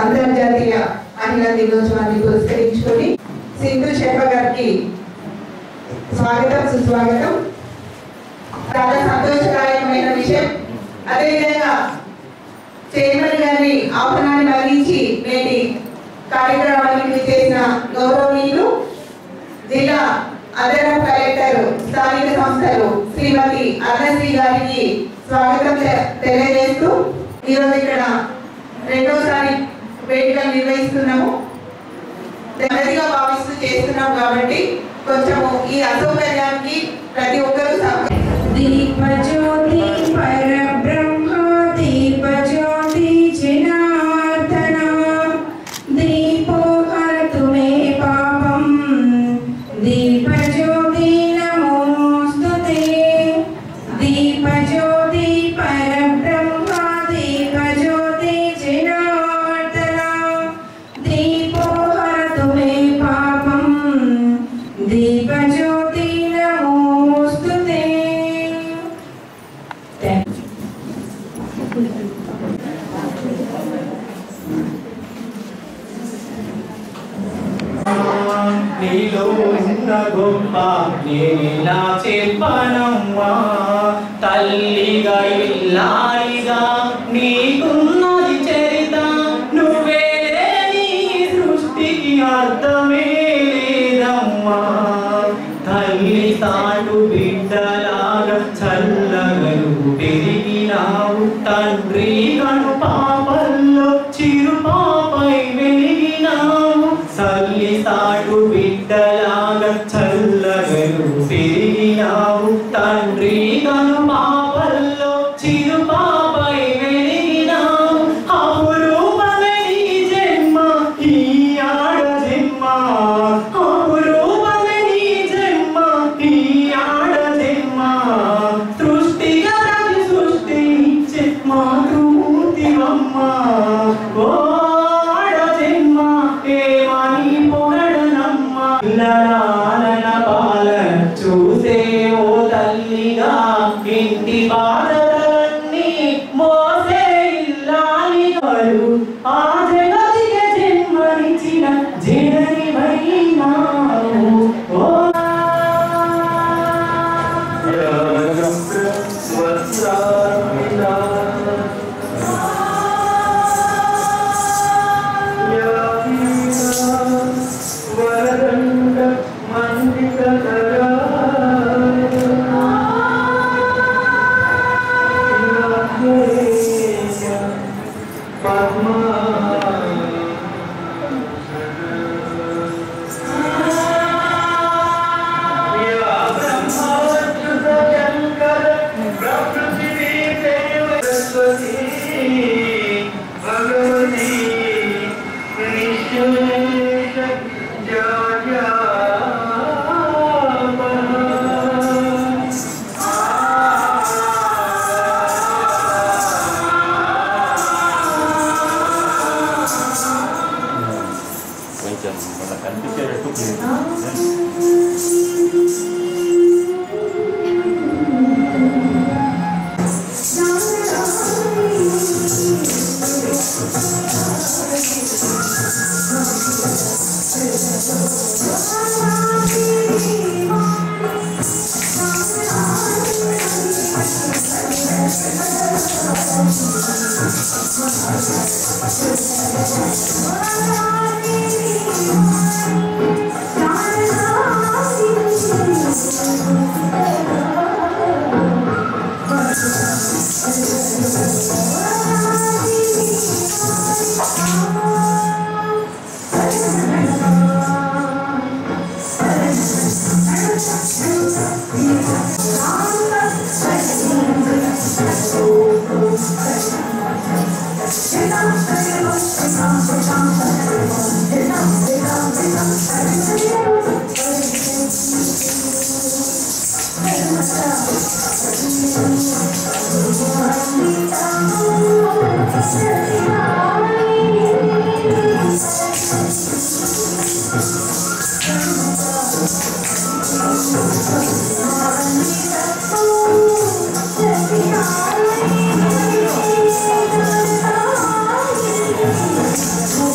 అంతర్జాతీయ మహిళా దినోత్సవాన్ని పురస్కరించుకొని సింధు శర్మ గారికి స్వాగతం సుస్వాగతం చాలా సంతోషదాయకమైన విషయం అదేవిధంగా చైర్మన్ గారిని ఆహ్వానాన్ని మరణించి నేటి కార్యక్రమానికి చేసిన గౌరవనీయులు జిల్లా అదనపు కలెక్టర్ స్థానిక సంస్థలు శ్రీమతి అన్నశ్రీ గారికి స్వాగతం తె- తెలియజేస్తూ ఈరోజు ఇక్కడ రెండోసారి వేడుకలు నిర్వహిస్తున్నాము నెమ్మదిగా భావిస్తూ చేస్తున్నాం కాబట్టి కొంచెము ఈ అసౌకర్యానికి ప్రతి ఒక్కరూ సహ- దీపజ్యోతి పరబ్రహ్మ దీపజ్యోతి జనార్దన దీపో హరతు మే పాపం దీపజ్యోతి నమోస్తుతే దీపజ్యోతి పరబ్రహ్మ దీపజ్యోతి జనార్దన దీపో హరతు మే పాపం దీపజ్యోతి నమోస్తుతే నీలో ఉన్న గొప్ప నేలా చెప్పనమ్మా తల్లిగా ఇల్లాలిగా నీకున్నది చరిత నువ్వే నీ సృష్టికి అర్థమే లేదమ్మా తల్లి తాటు బిడ్డలాగా చల్లగలు పెరిగినావు తండ్రి కను పాపల్లో చిరు పాపై వెలిగినావు తల్లి తాటు బిడ్డలాగా చల్లగలు పెరిగినావు తండ్రి కను పాపల్లో చిరు పాపై వెలిగినావు అపురూపమే నీ జన్మ ఈ ఆడ జన్మ అపురూపమే నీ జన్మ ఈ ఆడ జన్మ సృష్టిగా ప్రతి సృష్టించే మాతృమూర్తివమ్మ ఓ ఆడ జన్మ ఏమని పొగడనమ్మ పిల్లలాలన పాలన చూసే ఓ తల్లిగా ఇంటి బాధలన్నీ మోసే ఇల్లాలి వారు ఆ జగతికి జన్మనిచ్చిన జనని వైనావు ఓ కొంచెం మనకు కనిపించేటట్టు Thank you.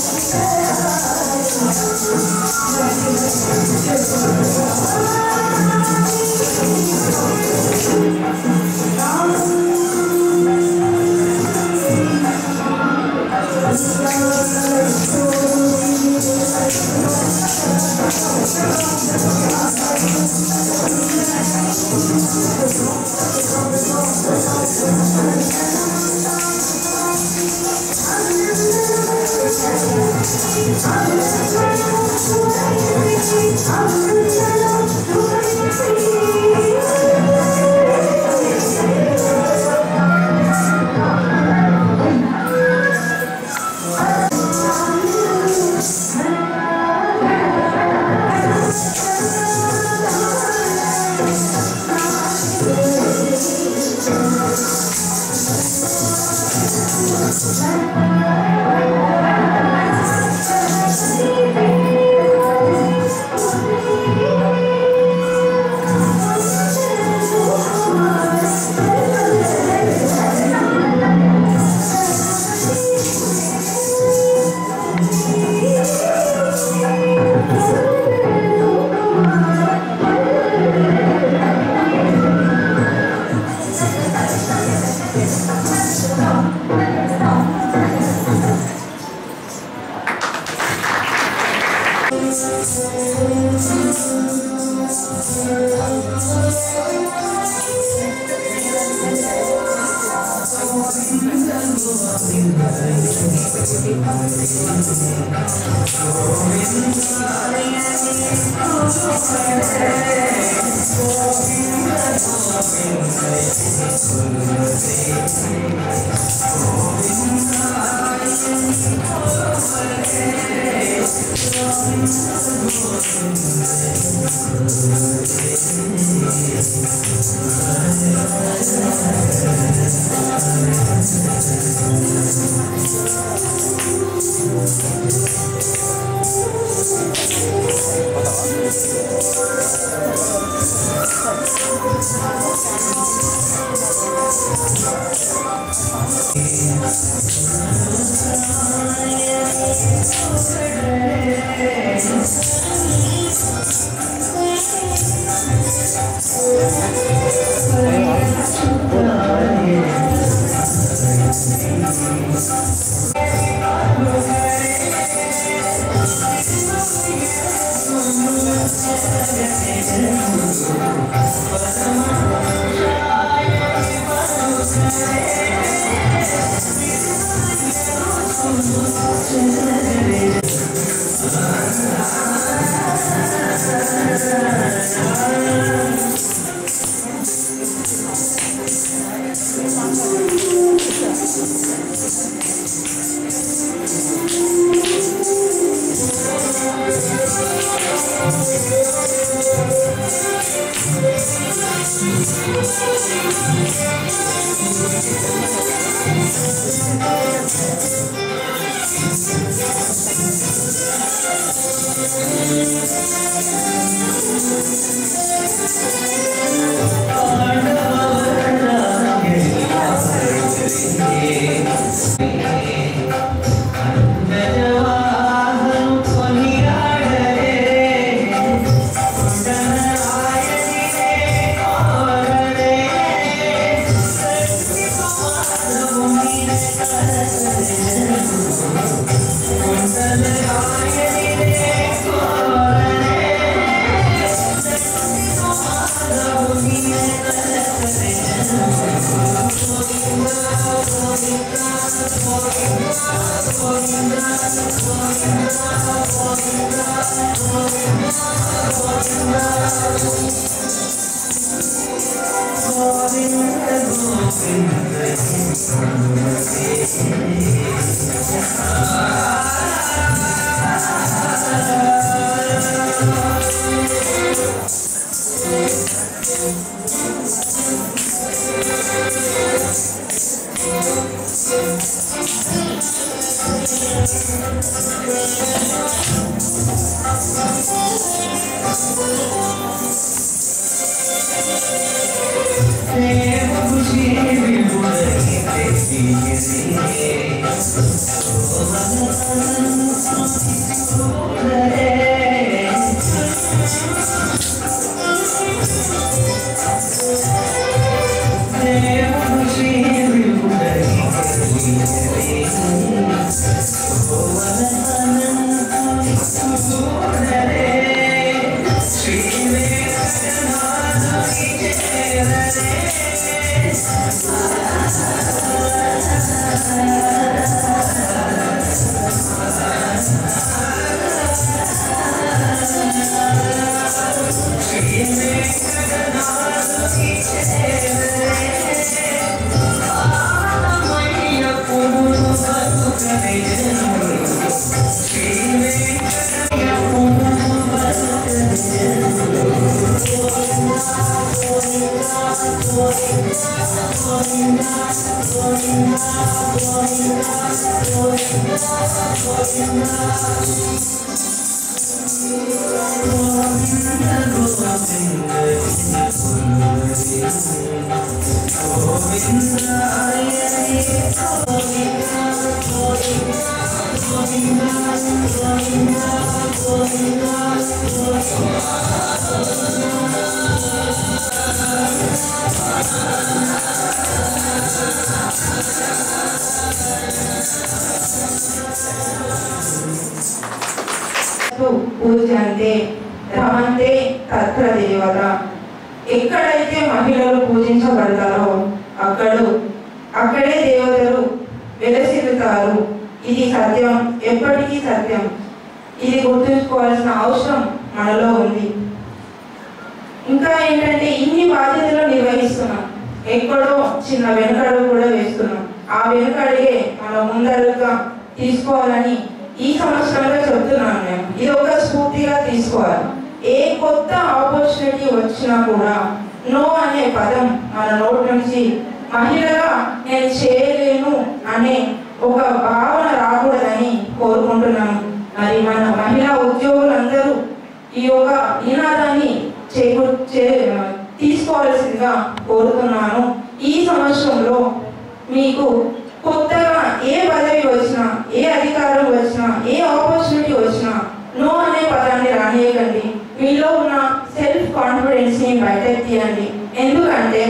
Thank పూజంతే రమంతే తత్ర దేవత ఎక్కడైతే మహిళలు పూజించబడతారో అక్కడ అక్కడే దేవతలు వెలసిల్లుతారు ఇది సత్యం ఎప్పటికీ సత్యం ఇది గుర్తుంచుకోవాల్సిన అవసరం మనలో ఉంది ఇంకా ఏంటంటే ఇన్ని బాధ్యతలు నిర్వహిస్తున్నాం ఎక్కడో చిన్న వెనుకడుగు కూడా వేస్తున్నాం ఆ వెనుకడిగే మనం ముందడుగా తీసుకోవాలని ఈ సంవత్సరంలో చెప్తున్నాను నేను ఇది ఒక స్ఫూర్తిగా తీసుకోవాలి ఏ కొత్త ఆపర్చునిటీ వచ్చినా కూడా నో అనే పదం మన నోటి నుంచి మహిళగా నేను చేయలేను అనే ఒక భావన రాకూడదని కోరుకుంటున్నాను మరి మన మహిళా ఉద్యోగులందరూ ఈ యొక్క నినాదాన్ని చేకూ చే తీసుకోవాల్సిందిగా కోరుతున్నాను ఈ సంవత్సరంలో మీకు కొత్తగా ఏ పదవి వచ్చినా ఏ అధికారం వచ్చినా ఏ ఆపర్చునిటీ వచ్చినా నో అనే పదాన్ని రానియకండి మీలో ఉన్న సెల్ఫ్ కాన్ఫిడెన్స్ ని బయటకు తీయండి ఎందుకంటే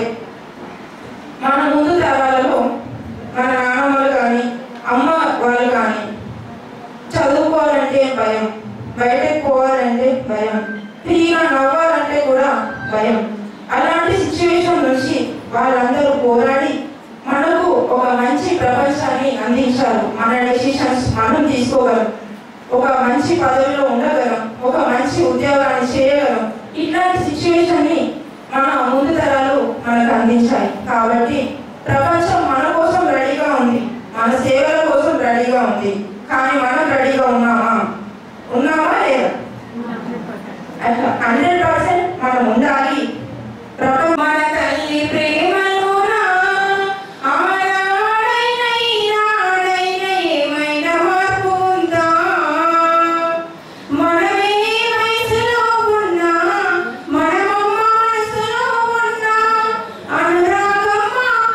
మన ముందు తరాలలో మన నాన్నమ్మలు కానీ అమ్మ వాళ్ళు కానీ చదువుకోవాలంటే భయం బయటకు పోవాలంటే భయం ఫ్రీగా నవ్వాలంటే కూడా భయం అలాంటి సిచ్యువేషన్ నుంచి వాళ్ళందరూ పోరాడి మనకు ఒక మంచి ప్రపంచాన్ని అందించారు మన డెసిషన్స్ మనం తీసుకోగలం ఒక మంచి పదవిలో ఉండగలం ఒక మంచి ఉద్యోగాన్ని చేయగలం ఇట్లాంటి సిచ్యువేషన్ ని మన ముందు తరాలు మనకు అందించాయి కాబట్టి ప్రపంచం మన కోసం రెడీగా ఉంది మన సేవల కోసం రెడీగా ఉంది కానీ మనం రెడీగా ఉన్నామా ఉన్నామా లేదా హండ్రెడ్ పర్సెంట్ మనం ఉండాలి ప్రపంచ మన తల్లి ప్రేమలోన ఆనాడైన ఈనాడైన ఏమైనా మార్పు ఉందా మనమే వయసులో ఉన్నా మనమమ్మ మనసులో ఉన్నా అనురాగం మాకు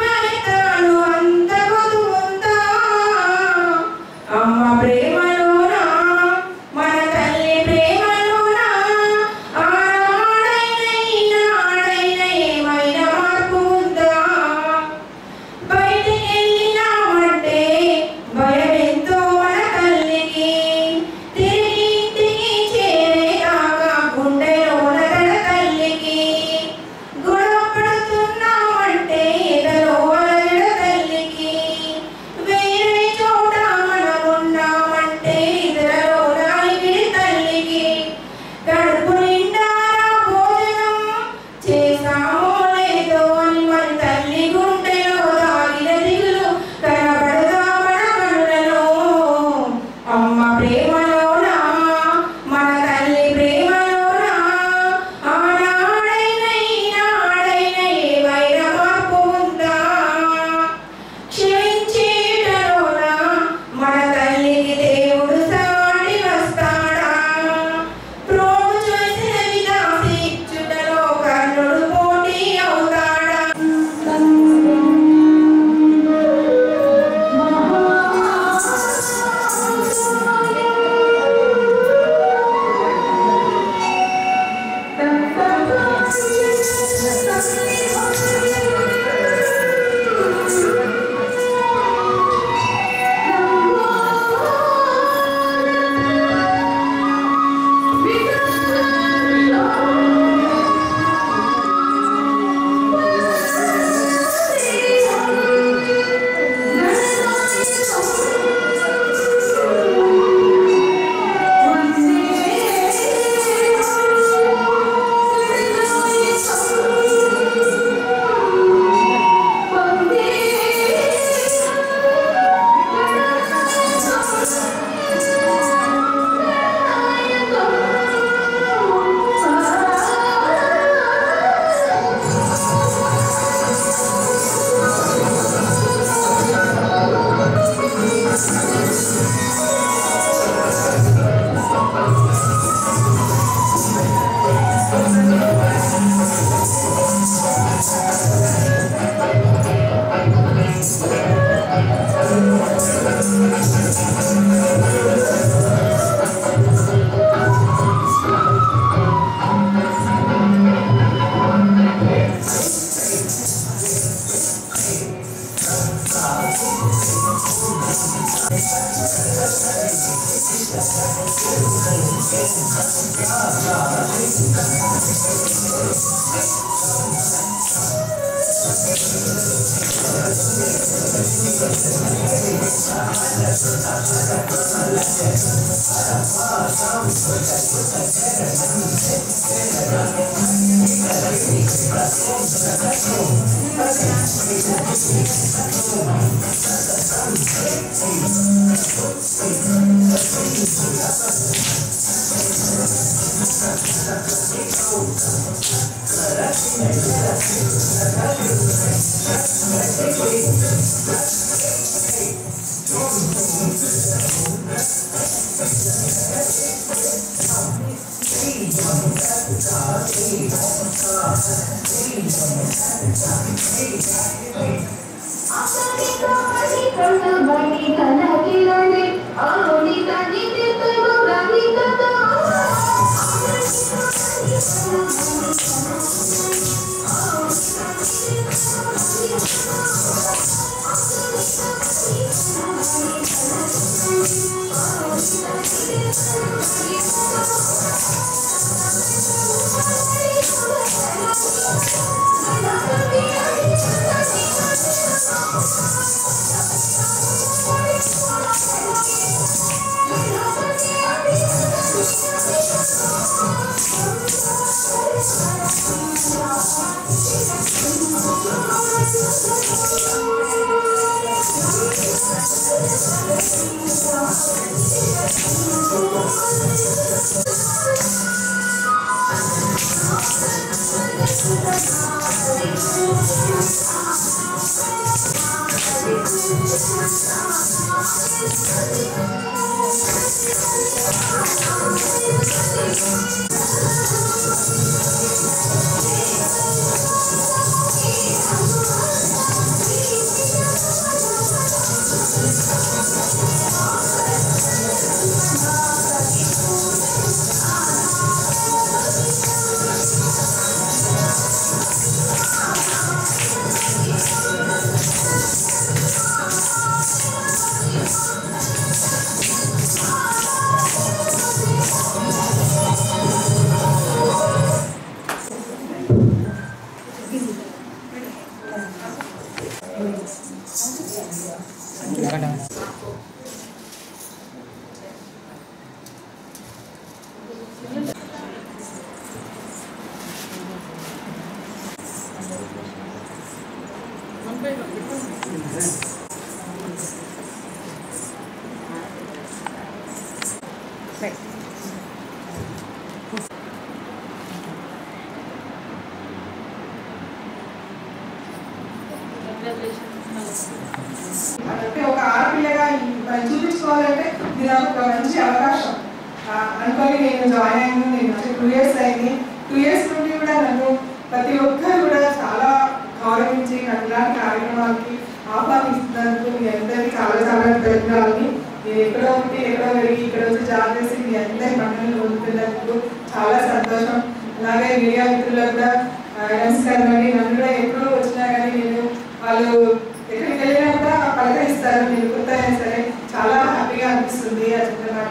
అంటే ఒక ఆడపిల్లగా ఈ- మరి చూపించుకోవాలంటే ఇది నాకు ఒక మంచి అవకాశం ఆ, అనుకొని నేను జాయిన్ అయ్యాను నేను అంటే టూ ఇయర్స్ అయింది టూ ఇయర్స్ నుండి కూడా నన్ను ప్రతి ఒక్కరు కూడా చాలా గౌరవించి నాకు ఇలాంటి కార్యక్రమాలకి ఆహ్వానిస్తున్నందుకు మీ అందరికీ చాలా చాలా ధన్యవాదాలు నేను ఎక్కడో ఉంటే ఎక్కడో పెరిగి ఇక్కడ వచ్చి జాబ్ చేసి మీ అందరి మండలిని పొందుతున్నందుకు చాలా సంతోషం అలాగే మీడియా మిత్రులకు కూడా ఆ, నమస్కారం అండి నన్ను కూడా ఎప్పుడు వచ్చినా కానీ నేను వాళ్ళు ఎక్కడికి వెళ్ళినా కూడా పలకరిస్తారు మీరు కొత్త అయినా సరే చాలా హ్యాపీగా అనిపిస్తుంది ఆ చిన్నమాట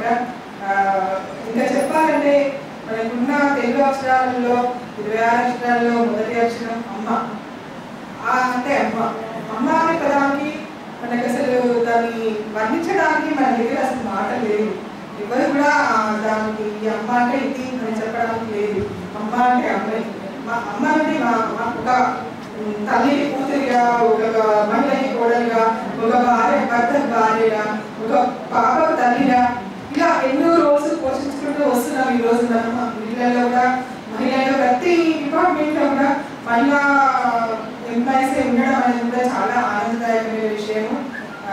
ఇంకా చెప్పాలంటే మనకున్న తెలుగు అక్షరాలలో ఇరవై ఆరు అక్షరాలలో మొదటి అక్షరం అమ్మ ఆ అంటే అమ్మ అమ్మ అనే పదానికి మనకు అసలు దాన్ని వర్ణించడానికి మన దగ్గర అసలు మాట లేదు ఎవరు కూడా ఆ దానికి ఈ అమ్మ అంటే ఇది అని చెప్పడానికి లేదు అమ్మ అంటే అమ్మాయి మా అమ్మ అంటే మా మాకు ఒక ఉమ్, తల్లి కూతురిగా ఒక మహిళకి కోడలుగా ఒక భార్య భర్త భార్యగా ఒక పాపకు తల్లిగా ఇలా ఎన్నో రోజులు పోషించుకుంటూ వస్తున్నాం ఈ రోజు మనం మా ఇళ్ళలో కూడా మహిళలు ప్రతి డిపార్ట్మెంట్ లో కూడా మహిళా ఎంప్లాయీస్ ఉండడం అనేది కూడా చాలా ఆనందదాయకమైన విషయము ఆ,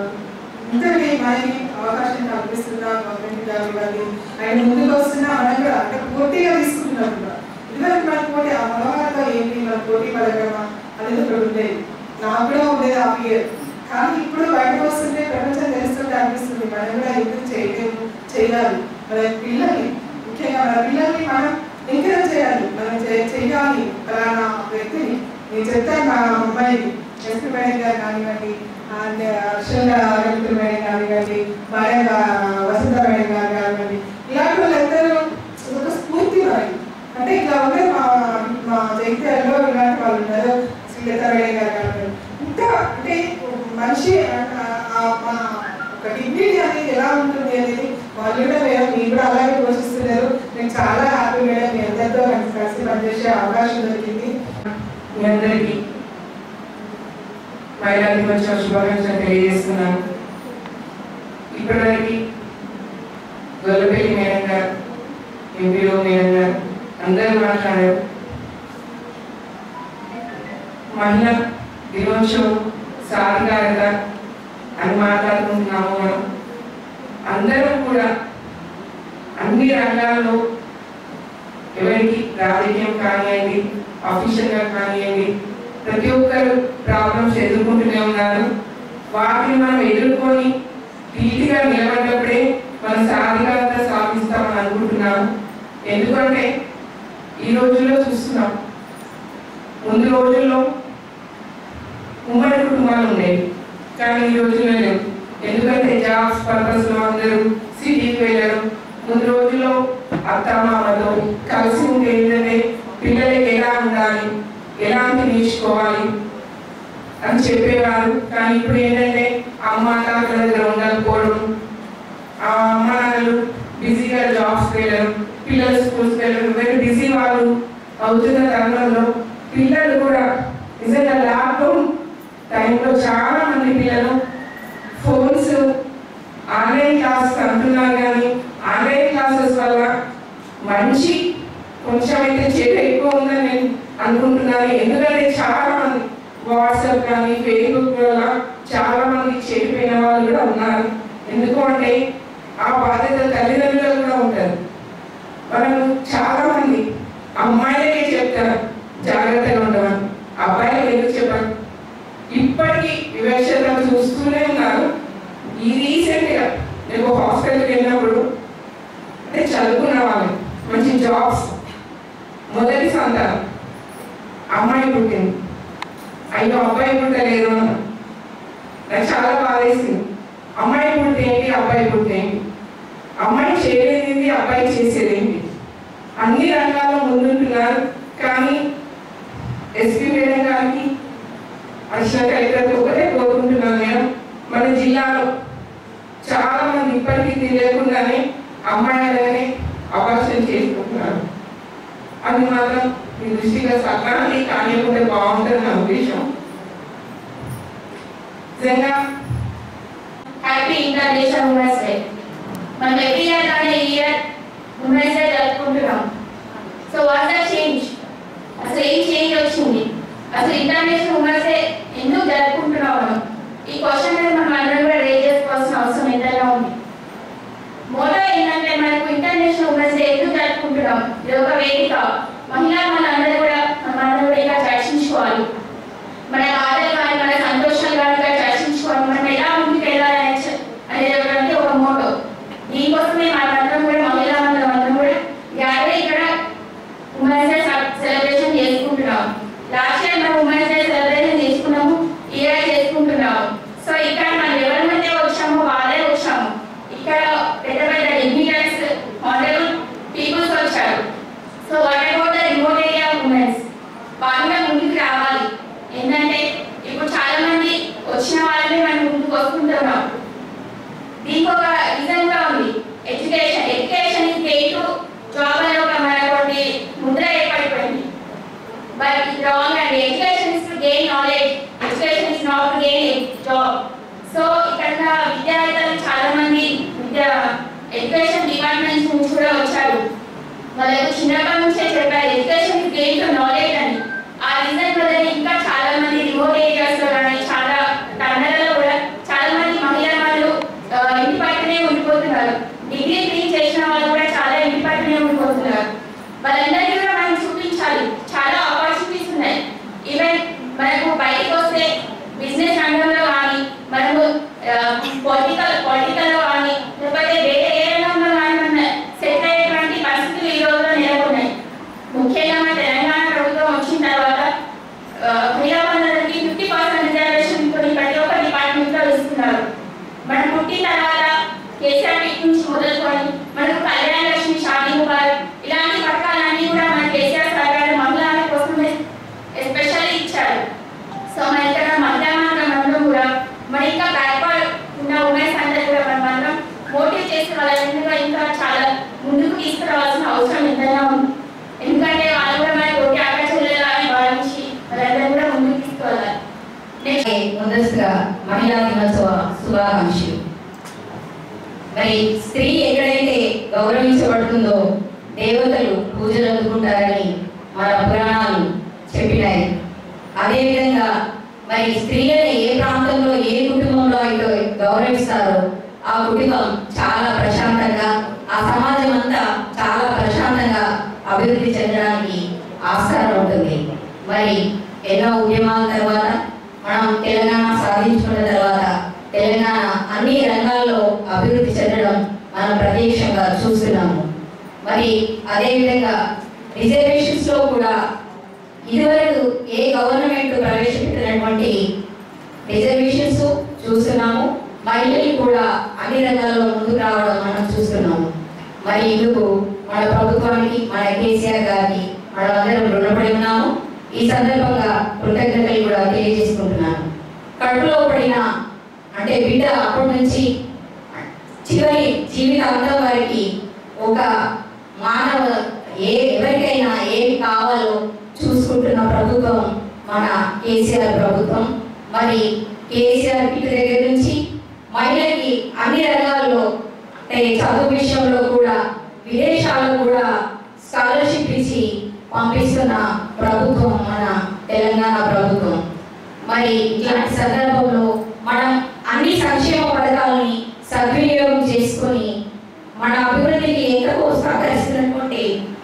ఇంతటి మనకి అవకాశం కల్పిస్తున్న గవర్నమెంట్ జాబ్ ఇవ్వాలి ఆయన ముందుకు వస్తున్నా మనం కూడా అంటే పోటీగా తీసుకుంటున్నాం కూడా ఇదివరకు మన పోటీ ఆ మగవారితో ఏంటి మన పోటీ పడగలమా అనేది ఒకటి ఉండేది నాకు కూడా ఉండేది ఆ ఫియర్ కానీ ఇప్పుడు బయటకు వస్తుంటే ప్రపంచం తెలుస్తుంటే అనిపిస్తుంది మనం కూడా ఎందుకు చేయలేము చేయాలి మన పిల్లల్ని ముఖ్యంగా మన పిల్లల్ని మనం ఎంకరేజ్ చేయాలి మనం చే- చేయాలి ఫలానా వ్యక్తిని నేను చెప్తాను మా అమ్మాయిని ఎస్పీ మేడం గారు కానివ్వండి అండ్ అర్షల్ రవికుల్ మేడం కానివ్వండి భార్య వసంత మేడం గారు కానివ్వండి ఇలాంటి వాళ్ళందరూ ఒక స్ఫూర్తి వారి అంటే ఇట్లా ఉంటే మా మా జైత్యాల్లో ఇలాంటి వాళ్ళు ఉన్నారు శ్రీలత మేడం గారు కానివ్వండి ఇంకా అంటే మనిషి ఆ- ఆ- మన ఒక డిగ్నిటీ అనేది ఎలా ఉంటుంది అనేది వాళ్ళు కూడా మేడం మీరు కూడా అలాగే పోషిస్తున్నారు నేను చాలా హ్యాపీ మేడం మీ అందరితో కలిసి కలిసి పనిచేసే అవకాశం దొరికింది మీ అందరికీ మహిళా దినోత్సవ శుభాకాంక్షలు తెలియజేస్తున్నాను ఇప్పటివరకు గొల్లపల్లి మేడం గారు ఎంపీఓ మేడం గారు అందరూ మాట్లాడారు మహిళా దినోత్సవం సాధికారత అని మాట్లాడుకుంటున్నాము మనం అందరం కూడా అన్ని రంగాల్లో ఎవరికి రాజకీయం కానివ్వండి అఫీషియల్గా కానివ్వండి ప్రతి ఒక్కరు ప్రాబ్లమ్స్ ఎదుర్కొంటూనే ఉన్నారు వాటిని మనం ఎదుర్కొని ధీటుగా నిలబడ్డప్పుడే మన సాధికారత సాధిస్తామని అనుకుంటున్నాము ఎందుకంటే ఈ రోజుల్లో చూస్తున్నాం ముందు రోజుల్లో ఉమ్మడి కుటుంబాలు ఉండేవి కానీ ఈ రోజుల్లో లేవు ఎందుకంటే జాబ్స్ పర్పస్లో అందరూ సిటీకి వెళ్ళడం ముందు రోజుల్లో అత్తమామతో కలిసి ఉంటే ఏంటంటే పిల్లలకి ఎలా ఉండాలి ఎలాంటి నేర్చుకోవాలి అని చెప్పేవారు కానీ ఇప్పుడు ఏంటంటే అమ్మ తాతల దగ్గర ఉండకపోవడం ఆ అమ్మ నాన్నలు బిజీగా జాబ్స్ వెళ్ళడం పిల్లలు స్కూల్స్కి వెళ్ళడం వెరీ బిజీ వాళ్ళు అవుతున్న తరుణంలో పిల్లలు కూడా నిజంగా లాక్డౌన్ టైంలో చాలా మంది పిల్లలు ఫోన్స్ ఆన్లైన్ క్లాసెస్ అంటున్నారు కానీ ఆన్లైన్ క్లాసెస్ వల్ల మంచి కొంచెం అయితే చెడు ఎక్కువ ఉందని నేను అనుకుంటున్నాను ఎందుకంటే చాలా మంది వాట్సాప్ కానీ ఫేస్బుక్ వల్ల చాలా మంది చెడిపోయిన వాళ్ళు కూడా ఉన్నారు ఎందుకు అంటే ఆ బాధ్యత తల్లిదండ్రులు కూడా ఉంటారు మనము చాలా మంది అమ్మాయిలకే చెప్తారు జాగ్రత్తగా ఉండమని అబ్బాయిలకు ఎందుకు చెప్పారు ఇప్పటికీ వివక్షత చూస్తూనే ఉన్నారు ఈ రీసెంట్గా నేను ఒక హాస్పిటల్కి వెళ్ళినప్పుడు అంటే చదువుకున్న వాళ్ళు మంచి జాబ్స్ మొదటి సంతానం అమ్మాయి పుట్టింది అయ్యో అబ్బాయి పుట్టలేదు అన్న నాకు చాలా బాధేసింది అమ్మాయి పుడితే ఏంటి అబ్బాయి పుడితే ఏంటి అమ్మాయి చేయలేదేంటి అబ్బాయి చేసేదేంటి అన్ని రంగాల్లో ముందుంటున్నారు కానీ ఎస్పీ మేడం గారికి అర్చన కలెక్టర్ ఒకటే కోరుకుంటున్నాను మేడం మన జిల్లాలో చాలా మంది ఇప్పటికీ తెలియకుండానే అమ్మాయిలనే అపార్షన్ చేసుకుంటున్నారు అది మాత్రం మీ దృష్టిగా సకాన్ని కానివ్వకుంటే బాగుంటుంది నా ఉద్దేశం నిజంగా హ్యాపీ ఇంటర్నేషనల్ ఉమెన్స్ డే మనం ఎవ్రీ ఇయర్ కానీ ఈ ఇయర్ ఉమెన్స్ డే జరుపుకుంటున్నాం సో వాట్ ద చేంజ్ అసలు ఏం చేంజ్ వచ్చింది అసలు ఇంటర్నేషనల్ ఉమెన్స్ డే ఎందుకు జరుపుకుంటున్నాం మనం ఈ క్వశ్చన్ అనేది మనం అందరం కూడా రేజ్ చేసుకోవాల్సిన అవసరం ఎంతైనా ఉంది మోటో ఏంటంటే మనకు ఇంటర్నేషనల్ ఉమెన్స్ డే ఎందుకు జరుపుకుంటున్నాం ఇది ఒక వేదిక మహిళా మనందరూ కూడా మనందరూ కూడా ఇలా చర్చించుకోవాలి మన బాధలు కానీ మన సంతోషాలు కానీ ఇక్కడ చర్చించుకోవాలి మనం ఎలా ముందుకు వెళ్ళాలి అనే చ- అనేది ఒక మోటో దీనికోసమే మనందరం కూడా మహిళా మండలం అందరం కూడా గ్యాదర్ ఇక్కడ ఉమెన్స్ డే సెలబ్రేషన్ చేసుకుంటున్నాం లాస్ట్ ఇయర్ మనం ఉమెన్స్ డే సెలబ్రేషన్ చేసుకున్నాము ఈ ఇయర్ చేసుకుంటున్నాము సో ఇక్కడ మనం ఎవరిమైతే వచ్చామో వాళ్ళే వచ్చాము ఇక్కడ పెద్ద పెద్ద డిగ్నిటరీస్ ఆనరబుల్ పీపుల్స్ వచ్చారు so what about the remote area women's వాళ్ళు కూడా ముందుకు రావాలి ఏంటంటే ఇప్పుడు చాలా మంది వచ్చిన వాళ్ళని మనం ముందుకు వస్తుంటున్నాం దీనికి ఒక రీజన్ కూడా ఉంది education education is gain to job అనే ఒక మనటువంటి ముద్ర ఏర్పడిపోయింది బట్ ఇది రాంగ్ అండి education is to gain knowledge education is not to gain job so ఇక్కడ ఉన్న విద్యార్థులు చాలా మంది విద్యా ఎడ్యుకేషన్ డిపార్ట్మెంట్స్ నుంచి కూడా వచ్చారు వాళ్ళకు చిన్నప్పటి నుంచే చెప్పారు education is gain to knowledge అని ఆ రీజన్ వల్ల ఇంకా చాలా మంది రిమోట్ ఏరియాస్ లో కానీ చాలా తండలలో కూడా చాలా మంది మహిళా వాళ్ళు ఆ, ఇంటి పక్కనే ఉండిపోతున్నారు డిగ్రీ త్రీ చేసిన వాళ్ళు కూడా చాలా ఇంటి పక్కనే ఉండిపోతున్నారు వాళ్ళందరికీ కూడా మనం చూపించాలి చాలా ఆపర్చునిటీస్ ఉన్నాయి ఈవెన్ మనకు బయటకు వస్తే బిజినెస్ రంగంలో కానీ మనము పొలిటికల్ పొలిటికల్ ముందస్తుగా మహిళా దినోత్సవ శుభాకాంక్షలు మరి స్త్రీ ఎక్కడైతే గౌరవించబడుతుందో దేవతలు పూజలు అందుకుంటారని మన పురాణాలు చెప్పినాయి అదేవిధంగా మరి స్త్రీలని ఏ ప్రాంతంలో ఏ కుటుంబంలో అయితే గౌరవిస్తారో ఆ కుటుంబం చాలా ప్రశాంతంగా ఆ సమాజం అంతా చాలా ప్రశాంతంగా అభివృద్ధి చెందడానికి ఆస్కారం ఉంటుంది మరి ఎన్నో ఉద్యమాల తర్వాత మనం తెలంగాణ సాధించుకున్న తర్వాత తెలంగాణ అన్ని రంగాల్లో అభివృద్ధి చెందడం మనం ప్రత్యక్షంగా చూస్తున్నాము మరి అదేవిధంగా రిజర్వేషన్స్ లో కూడా ఇదివరకు ఏ గవర్నమెంట్ ప్రవేశపెట్టినటువంటి రిజర్వేషన్స్ చూస్తున్నాము మహిళలు కూడా అన్ని రంగాల్లో ముందుకు రావడం మనం చూస్తున్నాము మరి ఇందుకు మన ప్రభుత్వానికి మన కేసీఆర్ గారికి మనమందరం రుణపడి ఉన్నాము ఈ సందర్భంగా కృతజ్ఞతలు కూడా తెలియజేసుకుంటున్నాను కడుపులో పడిన అంటే బిడ్డ అప్పటి నుంచి చివరి జీవితాంతం వారికి ఒక మానవ ఏ ఎవరికైనా ఏమి కావాలో చూసుకుంటున్న ప్రభుత్వం మన కేసీఆర్ ప్రభుత్వం మరి కేసీఆర్ కిట్ దగ్గర నుంచి మహిళకి అన్ని రంగాల్లో అంటే చదువు విషయంలో కూడా విదేశాల్లో కూడా స్కాలర్షిప్ ఇచ్చి పంపిస్తున్న ప్రభుత్వం మన తెలంగాణ ప్రభుత్వం మరి ఇలాంటి సందర్భంలో మనం అన్ని సంక్షేమ పథకాలని సద్వినియోగం చేసుకొని మన అభివృద్ధికి ఎంతకో సహకరిస్తున్నటువంటి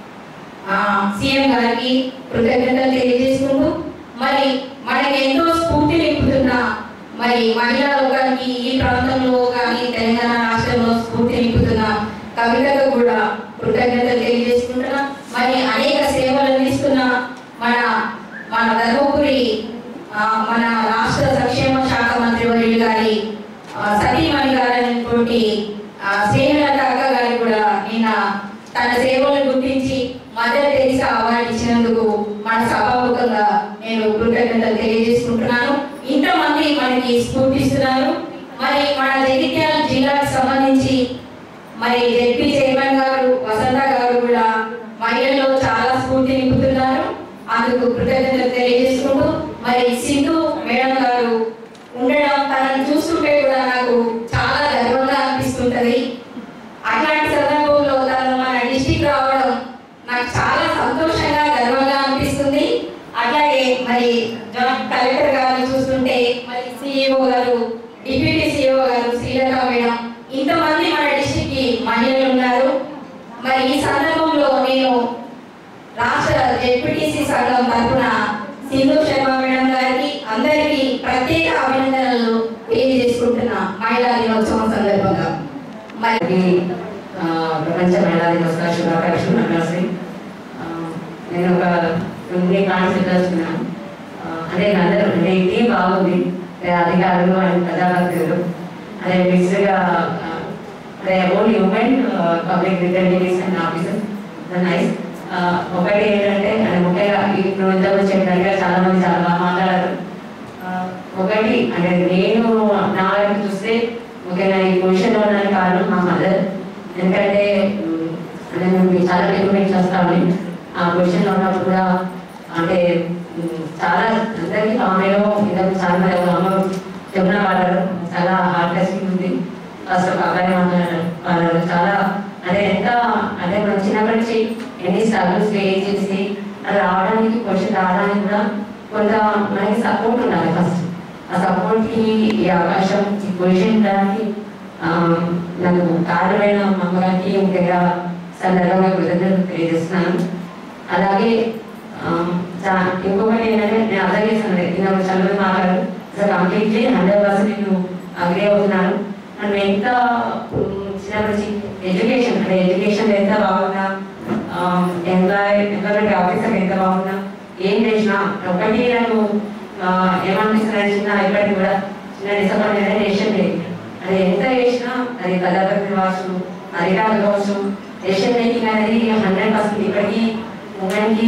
ఆ, సీఎం గారికి కృతజ్ఞతలు తెలియజేసుకుంటూ మరి మనకి ఎంతో స్ఫూర్తి నింపుతున్న మరి మహిళా లోకానికి ఈ ప్రాంతంలో కానీ తెలంగాణ రాష్ట్రంలో స్ఫూర్తి నింపుతున్న కవితకు కూడా కృతజ్ఞతలు తెలియజేసుకుంటున్నా మరి అనేక సేవలు అందిస్తున్న మన మన ధర్మపురి ఆ, మన రాష్ట్ర సంక్షేమ శాఖ మంత్రి వర్యులు గారి ఆ, సతీమణి గారైనటువంటి ఆ, శ్రీలత అక్క గారికి కూడా నిన్న తన సేవలను గుర్తించి మదర్ టెరిసా అవార్డు ఇచ్చినందుకు మన సభాముఖంగా నేను కృతజ్ఞతలు తెలియజేసుకుంటున్నాను ఇంతమంది మనకి స్ఫూర్తిస్తున్నారు మరి మన జగిత్యాల జిల్లాకు సంబంధించి మరి జెడ్పీ చైర్మన్ గారు వసంత గారు కూడా మహిళల్లో చాలా స్ఫూర్తి నింపుతున్నారు అందుకు కృతజ్ఞతలు తెలియజేసుకుంటూ మరి సింధు మేడం గారు ఉండడం తనని చూస్తుంటే కూడా నాకు చాలా గర్వంగా అనిపిస్తుంటది అట్లాంటి సందర్భంలో తను మన డిస్టిక్ రావడం నాకు చాలా సంతోషంగా గర్వంగా అనిపిస్తుంది అట్లాగే మరి జాయింట్ కలెక్టర్ గారిని చూస్తుంటే మరి సిఇఓ గారు డిప్యూటీ సిఇఓ గారు శ్రీలత మేడం ఇంతమంది మన డిస్టిక్ కి మహిళలు ఉన్నారు మరి ఈ సందర్భంలో నేను రాష్ట్ర జెడ్పీటీసీ సంఘం తరఫున సింధు శర్మ మేడం గారికి అందరికీ ప్రత్యేక అభినందనలు తెలియజేసుకుంటున్నా మహిళా దినోత్సవం సందర్భంగా మరి అందరికీ, ఆ, ప్రపంచ మహిళా దినోత్సవ శుభాకాంక్షలు నమస్తే ఆ, నేను ఒక కొన్ని కాన్సెప్ట్ వస్తున్నాను అంటే అందరూ అంటే ఈ టీం బాగుంది అంటే అధికారులు అండ్ ప్రజాపతిలు అదే మిక్స్డ్గా అదే only women public representatives and officers nice ఒకటి ఏంటంటే అంటే ముఖ్యంగా ఇప్పుడు ఇంతకు చెప్పినట్టుగా చాలా మంది చాలా బాగా మాట్లాడారు ఆ, ఒకటి అంటే నేను నా వైపు చూస్తే ముఖ్యంగా ఈ పొజిషన్లో ఉన్నాను కారణం మా మదర్ ఎందుకంటే ఉమ్, అంటే మేము చాలా డెవలప్మెంట్ చేస్తామని ఆ పొజిషన్లో ఉన్నప్పుడు కూడా అంటే ఉమ్, చాలా అందరికీ ఆమెలో ఇంతకు చాలా మంది ఒక అమ్మ చెప్పిన పాడారు చాలా హార్ట్ టచింగ్ ఉంది ఫస్ట్ ఒక అబ్బాయి మాట్లాడారు పాడారు చాలా అంటే ఎంత అంటే మనం చిన్నప్పటి నుంచి ఎన్ని స్ట్రగుల్స్ ఫేస్ చేసి అది రావడానికి క్వశ్చన్ రావడానికి కూడా కొంత మనకి సపోర్ట్ ఉండాలి ఫస్ట్ ఆ సపోర్ట్ కి ఈ అవకాశం ఈ పొజిషన్ ఉండడానికి ఆ, నాకు కారణమైన మా అమ్మగారికి ముఖ్యంగా సందర్భంగా కృతజ్ఞతలు తెలియజేస్తున్నాను అలాగే ఆ, చా- ఇంకొకటి ఏంటంటే నేను అర్థం చేస్తాను నేను చదువు మాట్లాడు అసలు కంప్లీట్లీ హండ్రెడ్ పర్సెంట్ నేను అగ్రి అవుతున్నాను మనం ఎంత ఉమ్, చిన్నప్పటి నుంచి ఎడ్యుకేషన్ అంటే ఎడ్యుకేషన్ ఎంత బాగున్నా ఎంప్లాయ్ ఎంప్లాయ్మెంట్ ఆఫీసర్ ఎంత బాగున్నా ఏం చేసినా ఒకటి నాకు ఆ, ఏమనిపిస్తున్నా చిన్న ఇప్పటికి కూడా చిన్న డిసప్పాయింట్ అనేది డెసిషన్ లేదు అది ఎంత చేసినా అది కథాపతి కావచ్చు అధికారులు కావచ్చు డెసిషన్ మేకింగ్ అనేది హండ్రెడ్ పర్సెంట్ ఇప్పటికీ ఉమెన్కి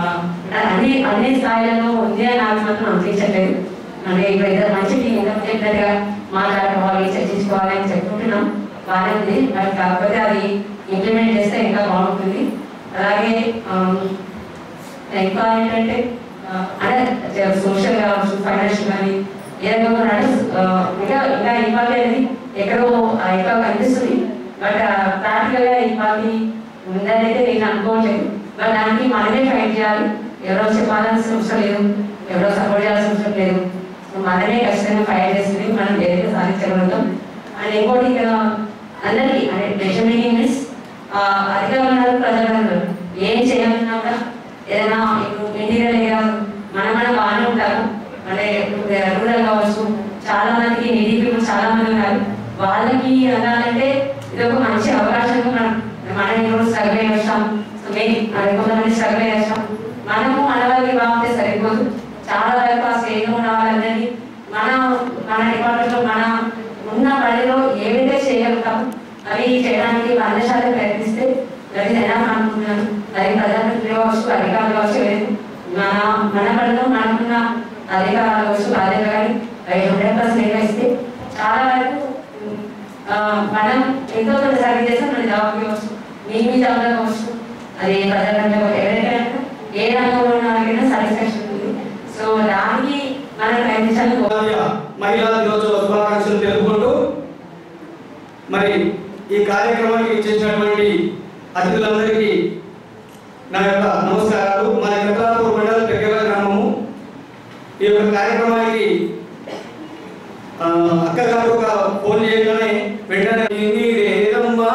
అన్ని అన్ని స్థాయిలలో ఉంది అని నాకు మాత్రం అనిపించట్లేదు అంటే ఇప్పుడు ఇద్దరు మంచి టీం ఇంకా చెప్పినట్టుగా మాట్లాడుకోవాలి చర్చించుకోవాలి అని చెప్పుకుంటున్నాం బాగానే ఉంది బట్ కాకపోతే అది ఇంప్లిమెంట్ చేస్తే ఇంకా బాగుంటుంది అలాగే ఆమ్, ఇంకా ఏంటంటే ఆ, అంటే సోషల్ కావచ్చు ఫైనాన్షియల్ కానీ ఏ రకంగా ఉన్నాడు ఆ, ఇంకా ఇంకా ఇన్వాల్వ్ అనేది ఎక్కడో ఆ, ఎక్కడో కనిపిస్తుంది బట్ ప్రాక్టికల్ గా ఇన్వాల్వ్ ఉందని అయితే నేను అనుకోవట్లేదు బట్ దానికి మనమే ఫైట్ చేయాలి ఎవరో చెప్పాల్సిన అవసరం లేదు ఎవరో సపోర్ట్ చేయాల్సిన అవసరం లేదు సో మనమే ఖచ్చితంగా ఫైట్ చేస్తుంది మనం ఏదైతే సాధించగలుగుతాం అండ్ ఇంకోటి ఇక్కడ అందరికీ అంటే డెసిషన్ మేకింగ్ మీన్స్ అధికారులు ఉన్నారు ప్రజలు ఉన్నారు ఏం చేయాలన్నా కూడా ఏదైనా ఇప్పుడు ఇంటీరియర్ ఏరియా మన మనం బాగానే ఉంటారు అంటే రూరల్ కావచ్చు చాలా మందికి నిధి పీపుల్ చాలా మంది ఉన్నారు వాళ్ళకి అనాలంటే ఇది ఒక మంచి అవకాశంగా మనం మనం ఇప్పుడు స్ట్రగుల్ అయ్యి వచ్చాం మెయిన్ అదే కొంతమంది స్ట్రగుల్ అయ్యి వచ్చాం మనము మన వాళ్ళకి బాగుంటే సరిపోదు చాలా వరకు ఆ స్టేజ్లో ఉన్న వాళ్ళందరినీ మన మన డిపార్ట్మెంట్లో మన ఉన్న పనిలో ఏవైతే చేయగలుగుతామో అవి చేయడానికి వంద శాతం ప్రయత్నిస్తే అది ఎలా అనుకుంటున్నాను అది ప్రజాప్రతినిధులు కావచ్చు అధికారులు కావచ్చు లేదు మన మన పనిలో మనకున్న అధికారులు కావచ్చు బాధ్యత కానీ అవి హండ్రెడ్ పర్సెంట్ నిర్వహిస్తే చాలా వరకు ఆ, మనం ఎంతో కొంత సర్వీస్ చేస్తే మన జాబ్ కావచ్చు మీ మీ జాబ్లో కావచ్చు అది ప్రజలంలో ఎవరైతే ఏ రంగంలో ఉన్న వాళ్ళకైనా సాటిస్ఫాక్షన్ ఉంది సో దానికి మనం ప్రయత్నించాలి అంతర్జాతీయ మహిళా దినోత్సవ శుభాకాంక్షలు తెలుపుకుంటూ మరి ఈ కార్యక్రమానికి ఇచ్చేసినటువంటి అతిథులందరికీ నా యొక్క నమస్కారాలు మా కమలాపూర్ మండలం పెద్దల గ్రామము ఈ యొక్క కార్యక్రమానికి ఆ, అక్కగారు ఒక ఫోన్ చేయగానే వెంటనే నీరేదమ్మా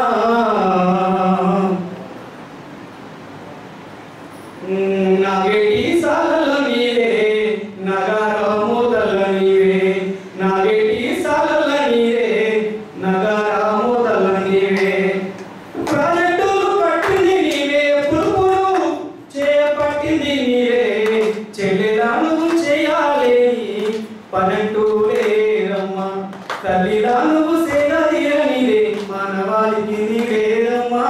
నాగేటి సాలల నీరే నగరమోదల నీరే నాగేటి సాలల నీరే నగరమోదల నీరే ప్రాజెక్టులు కట్టింది నీవే పురుగులు చేపట్టింది నీరే చెల్లెదాను చేయాలి పనంటూ లేరమ్మా తల్లిదాను సేగదీర నీరే మానవాళికి నీవేరమ్మా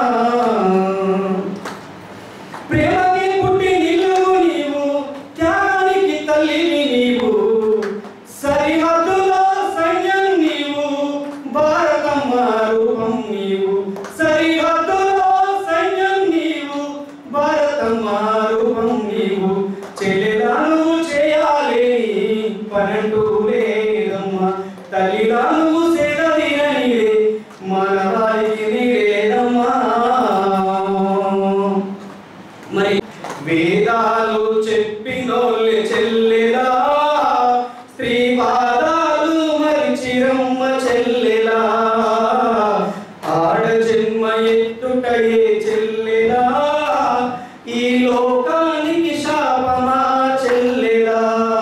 ప్రేమకి పుట్టి నిలువు నీవు త్యాగానికి తల్లివి నీవు సరిహద్దులో సైన్యం నీవు భారతమ్మ రూపం నీవు సరిహద్దులో సైన్యం నీవు భారతమ్మ రూపం నీవు చెల్లెదాను చేయాలి పనంటూ లేదమ్మా తల్లిదాను సేదీర నీవే మానవాళికి నీవేదమ్మా మరి వేదాలు చెప్పినోళ్ళే చెల్లెలా స్త్రీవాదాలు మరి చిరమ్మ చెల్లెలా ఆడ జన్మ ఎత్తుటయే చెల్లెలా ఈ లోకానికి శాపమా చెల్లెలా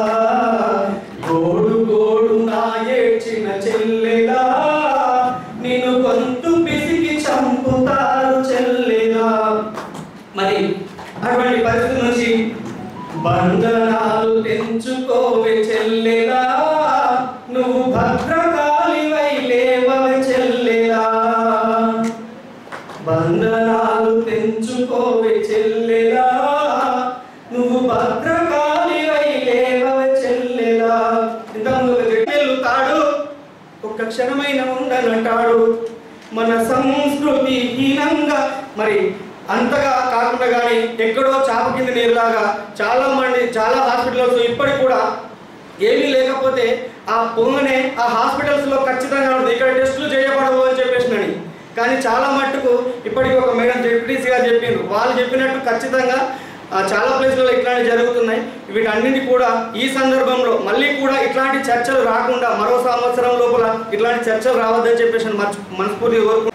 గోడు గోడు నా ఏడ్చిన చెల్లెలా నిన్ను గొంతు పిసికి చంపుతారు చెల్లెలా మరి అటువంటి పరిస్థితి నుంచి బంధనాలు తెంచుకోవే చెల్లెలా నువ్వు భద్రకాళివై లేవవే చెల్లెలా బంధనాలు తెంచుకోవే చెల్లెలా నువ్వు భద్రకాళివై లేవవే చెల్లెలా ఇంతకుముందు ఒక జడ్మెల్లు తాడు ఒక్క క్షణమైన ఉండనంటాడు మన సంస్కృతి హీనంగా మరి అంతగా కాకుండా కానీ ఎక్కడో చాప కింద నీరులాగా చాలా మంది చాలా హాస్పిటల్స్ ఇప్పటికి కూడా ఏమీ లేకపోతే ఆ పొంగనే ఆ హాస్పిటల్స్లో ఖచ్చితంగా ఉంటుంది ఇక్కడ టెస్టులు చేయబడవు అని చెప్పేసినని కానీ చాలా మట్టుకు ఇప్పటికి ఒక మేడం జెడ్పీటీసీ గారు చెప్పిండ్రు వాళ్ళు చెప్పినట్టు ఖచ్చితంగా ఆ, చాలా ప్లేస్లలో ఇట్లాంటివి జరుగుతున్నాయి వీటన్నిటి కూడా ఈ సందర్భంలో మళ్ళీ కూడా ఇట్లాంటి చర్చలు రాకుండా మరో సంవత్సరం లోపల ఇట్లాంటి చర్చలు రావద్దని చెప్పేసి నేను మనస్- మనస్ఫూర్తిగా కోరుకుంటున్నాను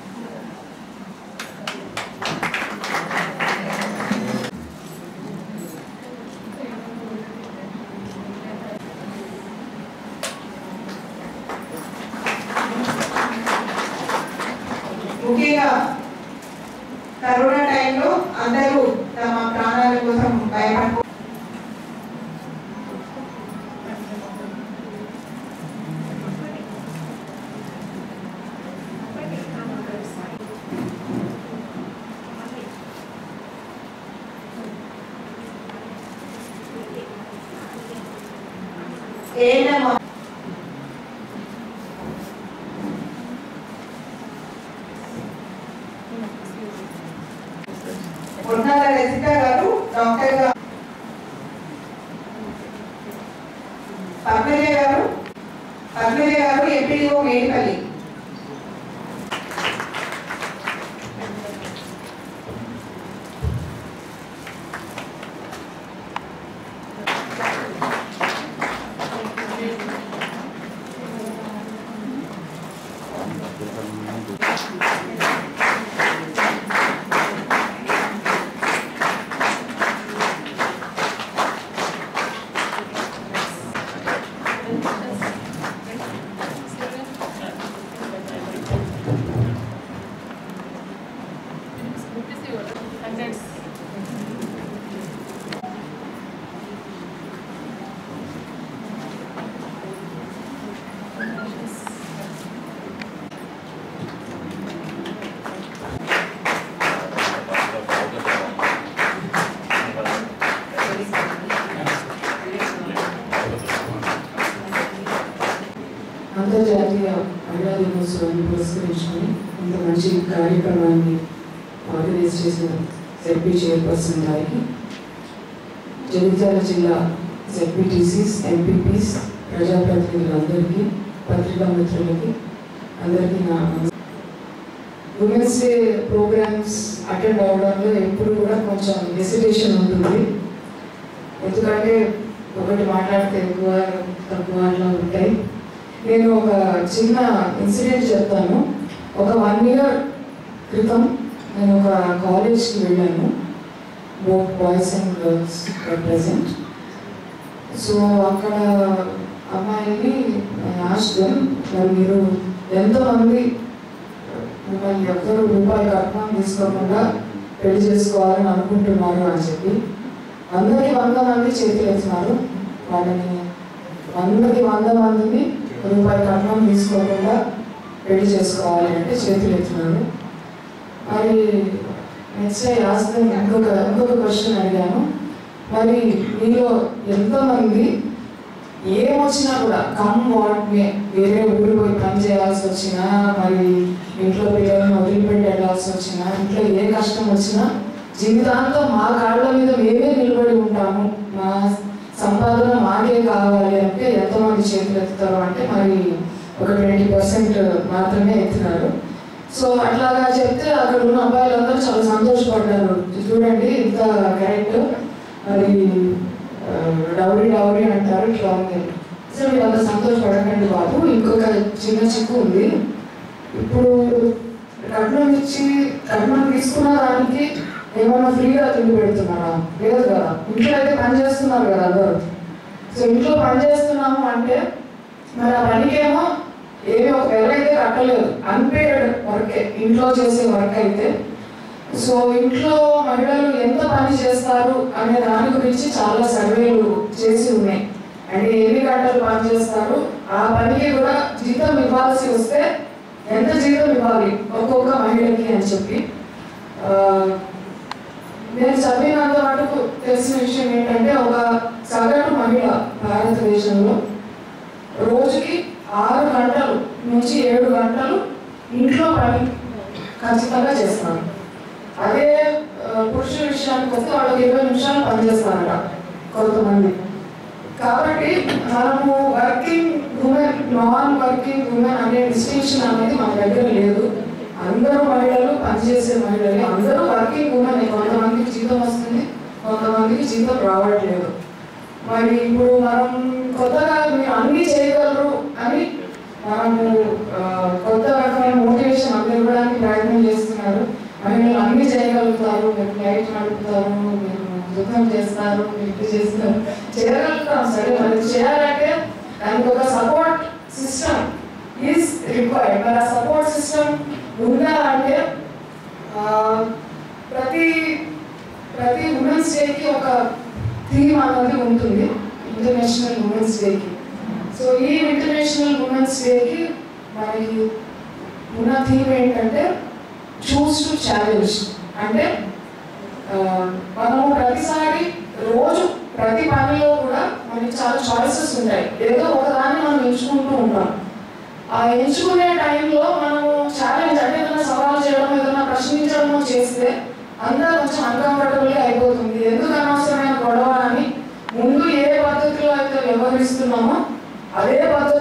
ముఖ్యంగా కరోనా టైంలో అందరూ తమ ప్రాణాల కోసం భయపడుతూ ఏదమ్మా పొన్నాల రజిత గారు డాక్టర్ గారు పద్మజ గారు పద్మజ గారు ఎంపీడీఓ మేడిపల్లి అంతర్జాతీయ మహిళా దినోత్సవాన్ని పురస్కరించుకొని ఇంత మంచి కార్యక్రమాన్ని ఆర్గనైజ్ చేసిన జెడ్పీ చైర్పర్సన్ గారికి జగిత్యాల జిల్లా జెడ్పీటీసీస్ ఎంపీపీస్ ప్రజాప్రతినిధులందరికీ పత్రికా మిత్రులకి అందరికీ నా ఉమెన్స్ డే ప్రోగ్రామ్స్ అటెండ్ అవ్వడంలో ఎప్పుడు కూడా కొంచెం హెసిటేషన్ ఉంటుంది ఎందుకంటే ఒకటి మాట్లాడితే ఎక్కువ తక్కువ అట్లా ఉంటాయి నేను ఒక చిన్న ఇన్సిడెంట్ చెప్తాను ఒక వన్ ఇయర్ క్రితం నేను ఒక కాలేజ్కి వెళ్ళాను both boys and girls present so అక్కడ అమ్మాయిని ఆశ్రం మరి మీరు ఎంతోమంది మిమ్మల్ని ఎవ్వరు రూపాయలు కట్నం తీసుకోకుండా పెళ్లి చేసుకోవాలని అనుకుంటున్నారు అని చెప్పి అందరికి వంద మంది చేతులు ఎత్తున్నారు వాళ్ళని వందకి వంద మందిని రూపాయి కట్నం తీసుకోకుండా పెళ్లి చేసుకోవాలి అంటే చేతులు ఎత్తున్నారు మరి నెక్స్ట్ లాస్ట్ ఇంకొక ఇంకొక క్వశ్చన్ అడిగాను మరి మీలో ఎంతోమంది ఏమొచ్చినా కూడా కమ్ వాట్ మే వేరే ఊరు పోయి పని చేయాల్సి వచ్చినా మరి ఇంట్లో పిల్లల్ని వదిలిపెట్టి వెళ్ళాల్సి వచ్చినా ఇంట్లో ఏ కష్టం వచ్చినా జీవితాంతం మా కాళ్ళ మీద మేమే నిలబడి ఉంటాము మా సంపాదన మాకే కావాలి అంటే ఎంతమంది చేతులు ఎత్తుతారు అంటే మరి ఒక ట్వంటీ పర్సెంట్ మాత్రమే ఎత్తినారు సో అట్లాగా చెప్తే అక్కడ ఉన్న అబ్బాయిలందరూ చాలా సంతోషపడ్డారు చూడండి ఇంత కరెక్ట్ మరి ఆ, డౌరీ డౌరీ అంటారు ఇట్లా ఉంది సో మీరు అంత సంతోషపడకండి బాబు ఇంకొక చిన్న చిక్కు ఉంది ఇప్పుడు కట్నం ఇచ్చి కట్నం తీసుకున్న దానికి ఏమన్నా ఫ్రీగా తిండి పెడుతున్నారా లేదు కదా ఇంట్లో అయితే పని చేస్తున్నారు కదా అందరూ సో ఇంట్లో పని చేస్తున్నాము అంటే మరి ఆ పనికేమో ఏమి ఒక వెల అయితే కట్టలేదు అన్పేడ్ వర్కే ఇంట్లో చేసే వర్క్ అయితే సో ఇంట్లో మహిళలు ఎంత పని చేస్తారు అనే దాని గురించి చాలా సర్వేలు చేసి ఉన్నాయి అంటే ఎన్ని గంటలు పని చేస్తారు ఆ పనికి కూడా జీతం ఇవ్వాల్సి వస్తే ఎంత జీతం ఇవ్వాలి ఒక్కొక్క మహిళకి అని చెప్పి ఆ, నేను చదివినంత మటుకు తెలిసిన విషయం ఏంటంటే ఒక సగటు మహిళ భారతదేశంలో రోజుకి ఆరు గంటలు నుంచి ఏడు గంటలు ఇంట్లో పని ఖచ్చితంగా చేస్తాను అదే ఆ, పురుషుల విషయానికి వస్తే వాళ్ళకి ఇరవై నిమిషాలు పనిచేస్తారట కొంతమంది కాబట్టి మనము working women non working women అనే డిస్టింక్షన్ అనేది మన దగ్గర లేదు అందరూ మహిళలు పనిచేసే మహిళలు అందరూ వర్కింగ్ ఉమెన్ కొంతమందికి జీతం వస్తుంది కొంతమందికి జీతం రావట్లేదు మరి ఇప్పుడు మనం కొత్తగా మీరు అన్ని చేయగలరు అని మనము ఆ, కొత్త రకమైన మోటివేషన్ అందరూ ఇవ్వడానికి ప్రయత్నం చేస్తున్నారు మహిళలు అన్ని చేయగలుగుతారు మీరు ఫ్లైట్ నడుపుతారు మీరు యుద్ధం చేస్తారు మీరు ఇది చేస్తారు చేయగలుగుతాం సరే మరి చేయాలంటే దానికి ఒక సపోర్ట్ సిస్టమ్ ఈజ్ రిక్వైర్డ్ మరి ఆ సపోర్ట్ సిస్టమ్ ఉందా అంటే ఆ, ప్రతి ప్రతి ఉమెన్స్ డేకి ఒక థీమ్ అనేది ఉంటుంది ఇంటర్నేషనల్ ఉమెన్స్ డేకి సో ఈ ఇంటర్నేషనల్ ఉమెన్స్ డేకి మనకి ఉన్న థీమ్ ఏంటంటే చూస్ టు ఛాలెంజ్ అంటే ఆ, మనము ప్రతిసారి రోజు ప్రతి పనిలో కూడా మనకి చాలా చాయిసెస్ ఉంటాయి ఏదో ఒకదాన్ని మనం ఎంచుకుంటూ ఉంటాం ఆ ఎంచుకునే టైంలో మనము ఛాలెంజ్ అంటే ఏదైనా సవాల్ చేయడం ఏదైనా ప్రశ్నించడం చేస్తే అంతా కొంచెం అన్కంఫర్టబుల్గా అయిపోతుంది ఎందుకు అనవసరమైన గొడవ అని ముందు ఏ పద్ధతిలో అయితే వ్యవహరిస్తున్నామో అదే పద్ధతిలో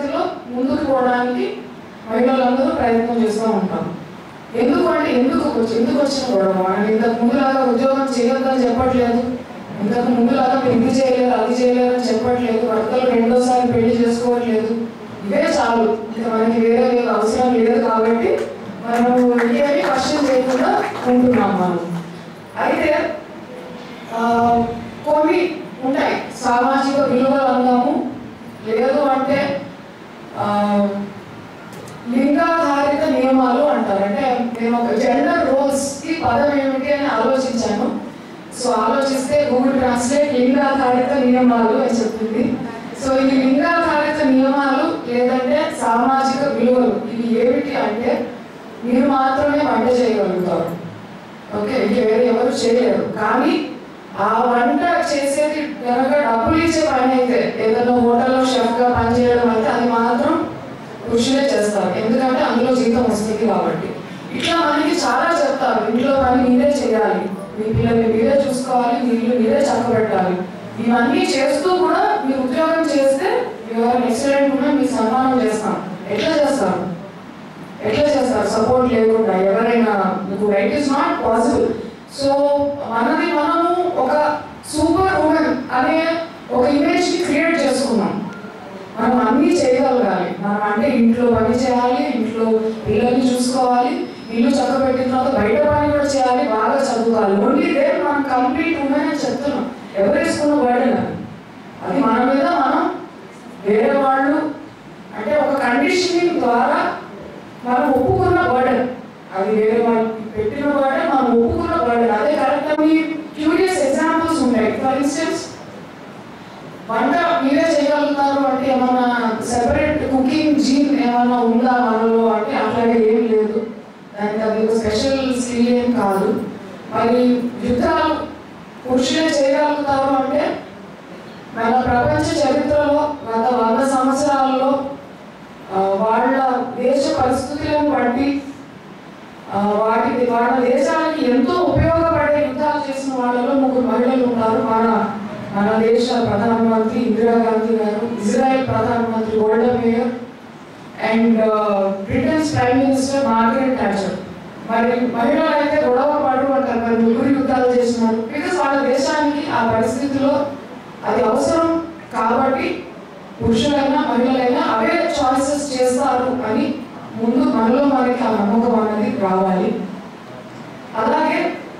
ముందుకు పోవడానికి మహిళలందరూ ప్రయత్నం చేస్తూ ఉంటాం ఎందుకు అంటే ఎందుకు వచ్చి- ఎందుకు వచ్చిన గొడవ మనం ఇంతకు ముందులాగా ఉద్యోగం చేయొద్దని చెప్పట్లేదు ఇంతకు ముందులాగా మీరు ఇది చేయలేరు అది చేయలేరు అని చెప్పట్లేదు భర్తలు రెండోసారి పెళ్లి చేసుకోవట్లేదు ఇవే చాలు ఇంకా మనకి వేరే వేరే అవసరం లేదు కాబట్టి మనం ఇంకేమీ క్వశ్చన్ చేయకుండా ఉంటున్నాం మనం అయితే ఆ, కొన్ని ఉంటాయి సామాజిక విలువలు అందాము లేదు అంటే ఆ, లింగాధారిత నియమాలు అంటారు అంటే నేను ఒక జెండర్ రోల్స్ కి పదం ఏమిటి అని ఆలోచించాను సో ఆలోచిస్తే గూగుల్ ట్రాన్స్లేట్ లింగాధారిత నియమాలు అని చెప్తుంది సో ఈ లింగాధారిత నియమాలు లేదంటే సామాజిక విలువలు ఇవి ఏమిటి అంటే మీరు మాత్రమే వంట చేయగలుగుతారు ఓకే ఇంక వేరే ఎవరు చేయలేరు కానీ ఆ వంట చేసేది కనుక డబ్బులు ఇచ్చే పని అయితే ఏదైనా హోటల్లో షెఫ్గా పనిచేయడం అంటే అది మాత్రం పురుషులే చేస్తారు ఎందుకంటే అందులో జీతం వస్తుంది కాబట్టి ఇట్లా మనకి చాలా చెప్తారు ఇంట్లో పని మీరే చేయాలి మీ పిల్లల్ని మీరే చూసుకోవాలి మీ ఇల్లు మీరే చక్కబెట్టాలి ఇవన్నీ చేస్తూ కూడా మీరు ఉద్యోగం చేస్తే ఎవరైనా ఎక్సలెంట్ ఉన్నా మీ సన్మానం చేస్తాం ఎట్లా చేస్తారు ఎట్లా చేస్తారు సపోర్ట్ లేకుండా ఎవరైనా మీకు right is not possible so మనది మనము ఒక సూపర్ ఉమెన్ అనే ఒక ఇమేజ్ ని క్రియేట్ చేసుకున్నాం మనం అన్నీ చేయగలగాలి మనం అంటే ఇంట్లో పని చేయాలి ఇంట్లో పిల్లల్ని చూసుకోవాలి ఇల్లు చక్కబెట్టిన తర్వాత బయట పని కూడా చేయాలి బాగా చదువుకోవాలి ఓన్లీ దే మనం కంప్లీట్ ఉమెన్ అని చెప్తున్నాం ఎవరు వేసుకున్న బర్డెన్ అది అది మన మీద మనం వేరే వాళ్ళు అంటే ఒక కండిషనింగ్ ద్వారా మనం ఒప్పుకున్న బర్డెన్ అది వేరే వాళ్ళు పెట్టిన బర్డెన్ మనం ఒప్పుకున్న బర్డెన్ అదే కరెక్ట్ మీ క్యూరియస్ ఎగ్జాంపుల్స్ ఉంటాయి ఫర్ ఇన్స్టెన్స్ వంట మీరే చేయగలుగుతారు అంటే ఏమన్నా సెపరేట్ కుకింగ్ జీన్ ఏమన్నా ఉందా మనలో అంటే అట్లాగే ఏం లేదు దానికి అది ఒక స్పెషల్ స్కిల్ ఏం కాదు మరి యుద్ధాలు పురుషులే చేయగలుగుతారు అంటే మన ప్రపంచ చరిత్రలో గత వంద సంవత్సరాల్లో ఆ, వాళ్ళ దేశ పరిస్థితులను బట్టి ఆ, వాటికి వాళ్ళ దేశానికి ఎంతో ఉపయోగపడే యుద్ధాలు చేసిన వాళ్ళలో ముగ్గురు మహిళలు ఉన్నారు మన మన దేశ ప్రధానమంత్రి ఇందిరాగాంధీ గారు ఇజ్రాయెల్ ప్రధానమంత్రి గోల్డా mayor and Britons prime minister Margaret Thatcher మరి మహిళలు అయితే గొడవ పడు అంటారు మరి ముగ్గురు యుద్ధాలు చేసినారు బికాస్ వాళ్ళ దేశానికి ఆ పరిస్థితిలో అది అవసరం కాబట్టి పురుషులైనా మహిళలైనా అవే చాయిసెస్ చేస్తారు అని ముందు మనలో మనకి ఆ నమ్మకం అనేది రావాలి అలాగే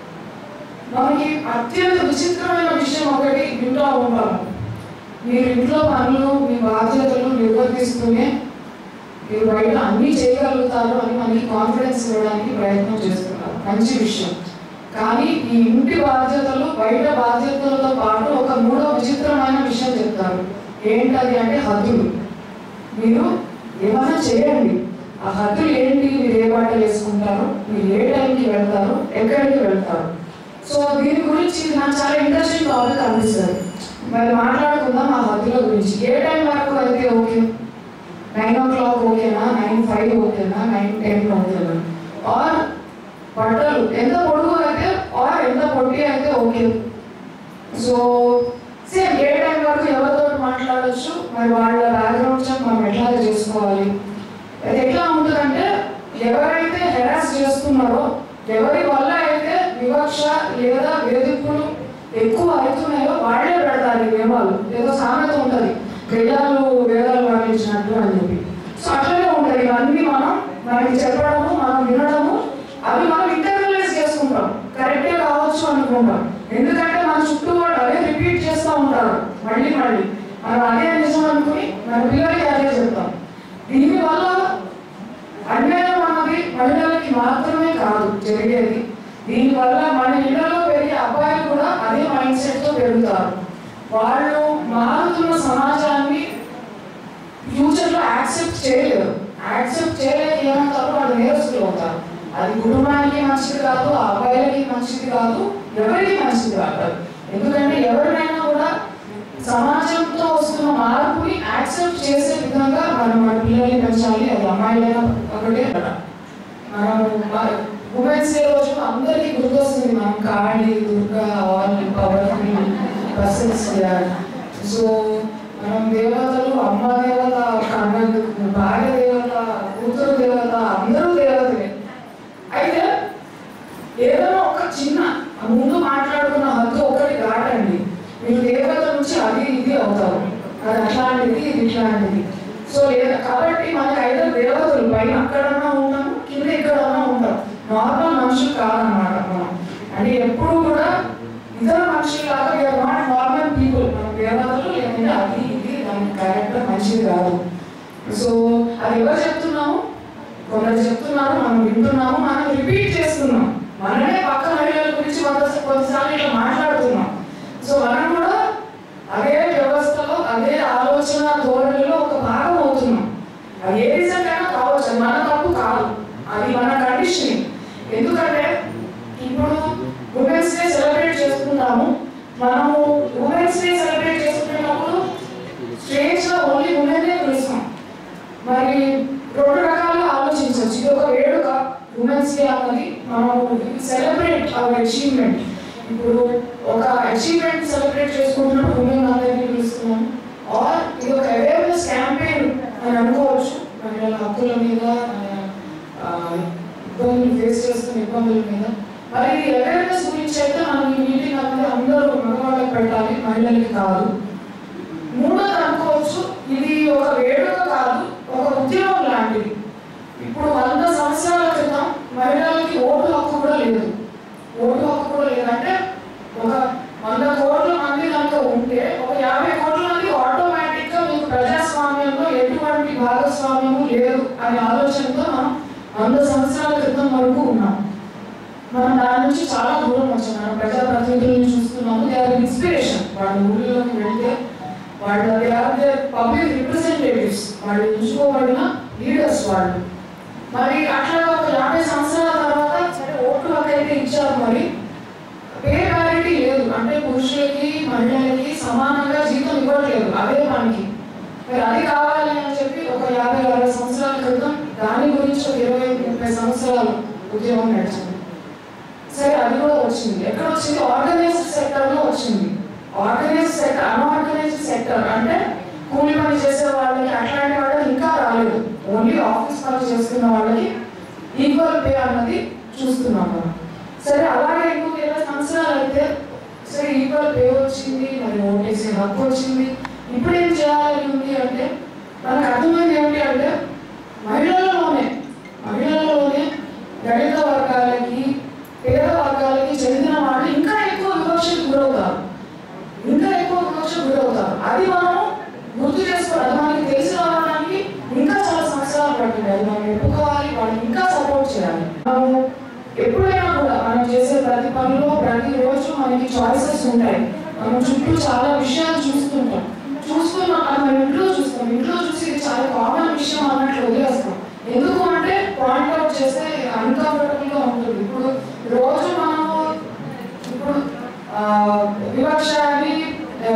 మనకి అత్యంత విచిత్రమైన విషయం ఒకటి వింటూ ఉంటాము మీరు ఇంట్లో పనులు మీ బాధ్యతలు నిర్వర్తిస్తూనే మీరు బయట అన్నీ చేయగలుగుతారు అని మనకి కాన్ఫిడెన్స్ ఇవ్వడానికి ప్రయత్నం చేస్తున్నారు మంచి విషయం కానీ ఈ ఇంటి బాధ్యతలు బయట బాధ్యతలతో పాటు ఒక మూడో విచిత్రమైన విషయం చెప్తారు ఏంటది అంటే హద్దులు మీరు ఏమైనా చేయండి ఆ హద్దులు ఏంటి మీరు ఏ బట్టలు వేసుకుంటారు మీరు ఏ టైంకి వెళ్తారు ఎక్కడికి వెళ్తారు సో దీని గురించి నాకు చాలా ఇంట్రెస్టింగ్ టాపిక్ అనిపిస్తుంది మరి మాట్లాడుకుందాం ఆ హద్దుల గురించి ఏ టైం వరకు అయితే ఓకే నైన్ ఓ క్లాక్ ఓకేనా నైన్ ఫైవ్ ఓకేనా నైన్ టెన్ ఓకేనా ఆర్ బట్టలు ఎంత పొడుగు అయితే ఆర్ ఎంత పొట్టి అయితే ఓకే సో సేమ్ ఏ టైం వరకు ఎవరితో మాట్లాడొచ్చు మరి వాళ్ళ బ్యాక్గ్రౌండ్ చెక్ మనం ఎట్లా చేసుకోవాలి అది ఎట్లా ఉంటుందంటే ఎవరైతే హెరాస్ చేస్తున్నారో ఎవరి వల్ల అయితే వివక్ష లేదా వేధింపులు ఎక్కువ అవుతున్నాయో వాళ్ళే పెడతారు ఈ నియమాలు ఏదో సామెత ఉంటుంది వేదాలు వేదాలు వర్ణించినట్టు అని చెప్పి సో అట్లనే ఉంటుంది ఇవన్నీ మనం మనకి చెప్పడము మనం వినడము అవి మనం ఇంటర్నలైజ్ చేసుకుంటాం కరెక్టే కావచ్చు అనుకుంటాం ఎందుకంటే మన చుట్టూ వాళ్ళు అదే రిపీట్ చేస్తూ ఉంటారు మళ్ళీ మళ్ళీ మనం అదే నిజం అనుకుని మన పిల్లలకి అదే చెప్తాం దీనివల్ల అన్యాయం అన్నది మహిళలకి మాత్రమే కాదు జరిగేది దీనివల్ల మన ఇళ్లలో పెరిగే అబ్బాయిలు కూడా అదే మైండ్ సెట్ తో పెరుగుతారు వాళ్ళు మారుతున్న సమాజాన్ని ఫ్యూచర్ లో యాక్సెప్ట్ చేయలేరు యాక్సెప్ట్ చేయలేక ఏమంటారు వాళ్ళు నేరస్తులు అవుతారు అది కుటుంబానికి మంచిది కాదు ఆ అబ్బాయిలకి మంచిది కాదు ఎవరికి మంచిది కాదు ఎందుకంటే ఎవరినైనా కూడా సమాజంతో వస్తున్న మార్పుని యాక్సెప్ట్ చేసే విధంగా మనం మన పిల్లల్ని పెంచాలి అది అమ్మాయిలైనా ఒకటే మనం ఉమెన్స్ డే రోజు అందరికీ గుర్తొస్తుంది మనం Kali Durga all powerful persons so మనం దేవతలు అమ్మ దేవత కన్నకు భార్య దేవత కూతురు దేవత అందరూ దేవతలే అయితే ఏదైనా ఒక చిన్న ముందు మాట్లాడుకున్న హద్దు ఒకటి దాటండి మీరు దేవత నుంచి అది ఇది అవుతారు అది అట్లాంటిది ఇది ఇట్లాంటిది సో లేదా కాబట్టి మనకి ఐదు దేవతలు పైన అక్కడన్నా ఉంటాం కింద ఇక్కడన్నా ఉంటాం నార్మల్ మనుషులు కాదనమాట మనం అంటే ఎప్పుడు కూడా ఇతర మనుషులాగా వీఆర్ నాట్ నార్మల్ పీపుల్ మనం దేవతలు లేదంటే అది ఇది దాని క్యారెక్టర్ మంచిది కాదు సో అది ఎవరు చెప్తున్నాము కొందరు చెప్తున్నారు మనం వింటున్నాము మనం రిపీట్ చేస్తున్నాం మనమే పక్క మహిళల గురించి కొంత కొన్నిసార్లు ఇట్లా మాట్లాడుతున్నాం సో మనం కూడా అదే వ్యవస్థలో అదే ఆలోచన ధోరణిలో ఒక భాగం అవుతున్నాం అది ఏ రీజన్ అయినా కావచ్చు అది మన తప్పు కాదు అది మన కండిషనింగ్ ఎందుకంటే ఇప్పుడు ఉమెన్స్ డే సెలబ్రేట్ చేసుకుంటాము మనము ఉమెన్స్ డే సెలబ్రేట్ చేసుకునేటప్పుడు స్టేజ్ లో ఓన్లీ ఉమెన్నే పిలుస్తాం మరి రెండు రకాలుగా ఆలోచించవచ్చు ఇది ఒక వేడుక ఉమెన్స్ డే అన్నది మనం సెలబ్రేట్ అవర్ అచీవ్మెంట్ ఇప్పుడు ఒక అచీవ్మెంట్ సెలబ్రేట్ చేసుకుంటున్నప్పుడు ఉమెన్ అందరినీ పిలుస్తున్నాం ఆర్ ఇది ఒక అవేర్నెస్ క్యాంపెయిన్ అని అనుకోవచ్చు మహిళల హక్కుల మీద ఆ, ఇబ్బందులు ఫేస్ చేస్తున్న ఇబ్బందుల మీద మరి ఈ అవేర్నెస్ గురించి అయితే మనం ఈ మీటింగ్ అనేది అందరూ మగవాళ్ళకి పెట్టాలి మహిళలకి కాదు మూడోది అనుకోవచ్చు ఇది ఒక వేడుక కాదు ఒక ఉద్యమం లాంటిది ఇప్పుడు వంద సంవత్సరాల క్రితం మహిళలకి ఓటు హక్కు కూడా లేదు ఓటు హక్కు కూడా లేదు అంటే ఒక వంద కోట్ల మంది కనుక ఉంటే ఒక యాభై కోట్ల మంది ఆటోమేటిక్ గా మీకు ప్రజాస్వామ్యంలో ఎటువంటి భాగస్వామ్యము లేదు అనే ఆలోచనతో మనం వంద సంవత్సరాల క్రితం వరకు ఉన్నాం మనం దాని నుంచి చాలా దూరం వచ్చాం మనం ప్రజాప్రతినిధులను చూస్తున్నాము దే ఆర్ ఇన్స్పిరేషన్ వాళ్ళ ఊళ్ళోకి వెళ్తే వాళ్ళు they are they public representatives వాళ్ళు ఎంచుకోబడిన లీడర్స్ వాళ్ళు మరి అట్లా ఒక యాభై సంవత్సరాల తర్వాత సరే ఓటు హక్కు అయితే ఇచ్చారు మరి పే ప్యారిటీ లేదు అంటే పురుషులకి మహిళలకి సమానంగా జీతం ఇవ్వట్లేదు అదే మనకి మరి అది కావాలి అని చెప్పి ఒక యాభై అరవై సంవత్సరాల క్రితం దాని గురించి ఒక ఇరవై ముప్పై సంవత్సరాలు ఉద్యమం నడిచింది సరే అది కూడా వచ్చింది ఎక్కడ వచ్చింది ఆర్గనైజ్డ్ సెక్టర్ లో వచ్చింది ఆర్గనైజ్డ్ సెక్టర్ అన్ఆర్గనైజ్డ్ సెక్టర్ అంటే కూలి పని చేసే వాళ్ళకి అట్లాంటి వాళ్ళకి ఇంకా రాలేదు ఓన్లీ ఆఫీస్ పని చేస్తున్న వాళ్ళకి ఈక్వల్ పే అన్నది చూస్తున్నాం మనం సరే అలాగే ఇంకొక ఇరవై సంవత్సరాలు అయితే సరే ఈక్వల్ పే వచ్చింది మరి ఓటేసే హక్కు వచ్చింది ఇప్పుడు ఏం చేయాలి ఉంది అంటే మనకు అర్థమైంది ఏమిటి అంటే మహిళలలోనే మహిళలలోనే దళిత వర్గాలకి పేద వర్గాలకి చెందిన వాళ్ళు ఇంకా ఎక్కువ వివక్షకు గురవుతారు ఇంకా ఎక్కువ వివక్షకు గురవుతారు అది మనం గుర్తు చేసుకోవాలి అది మనకి తెలిసి రావడానికి ఇంకా చాలా సంవత్సరాలు పడుతుంది అది మనం ఎప్పుకోవాలి వాళ్ళని ఇంకా సపోర్ట్ చేయాలి మనము ఎప్పుడైనా కూడా మనం చేసే ప్రతి పనిలో ప్రతి రోజు మనకి చాయిసెస్ ఉంటాయి మనం చుట్టూ చాలా విషయాలు చూస్తుంటాం చూస్తున్నా అది మనం ఇంట్లో చూస్తాం ఇంట్లో చూసి ఇది చాలా కామన్ విషయం అన్నట్లు వదిలేస్తాం ఎందుకు అంటే పాయింట్ అవుట్ చేస్తే అన్కంఫర్టబుల్ గా ఉంటుంది ఇప్పుడు రోజు మనము ఇప్పుడు ఆ, వివక్ష అని ఆ,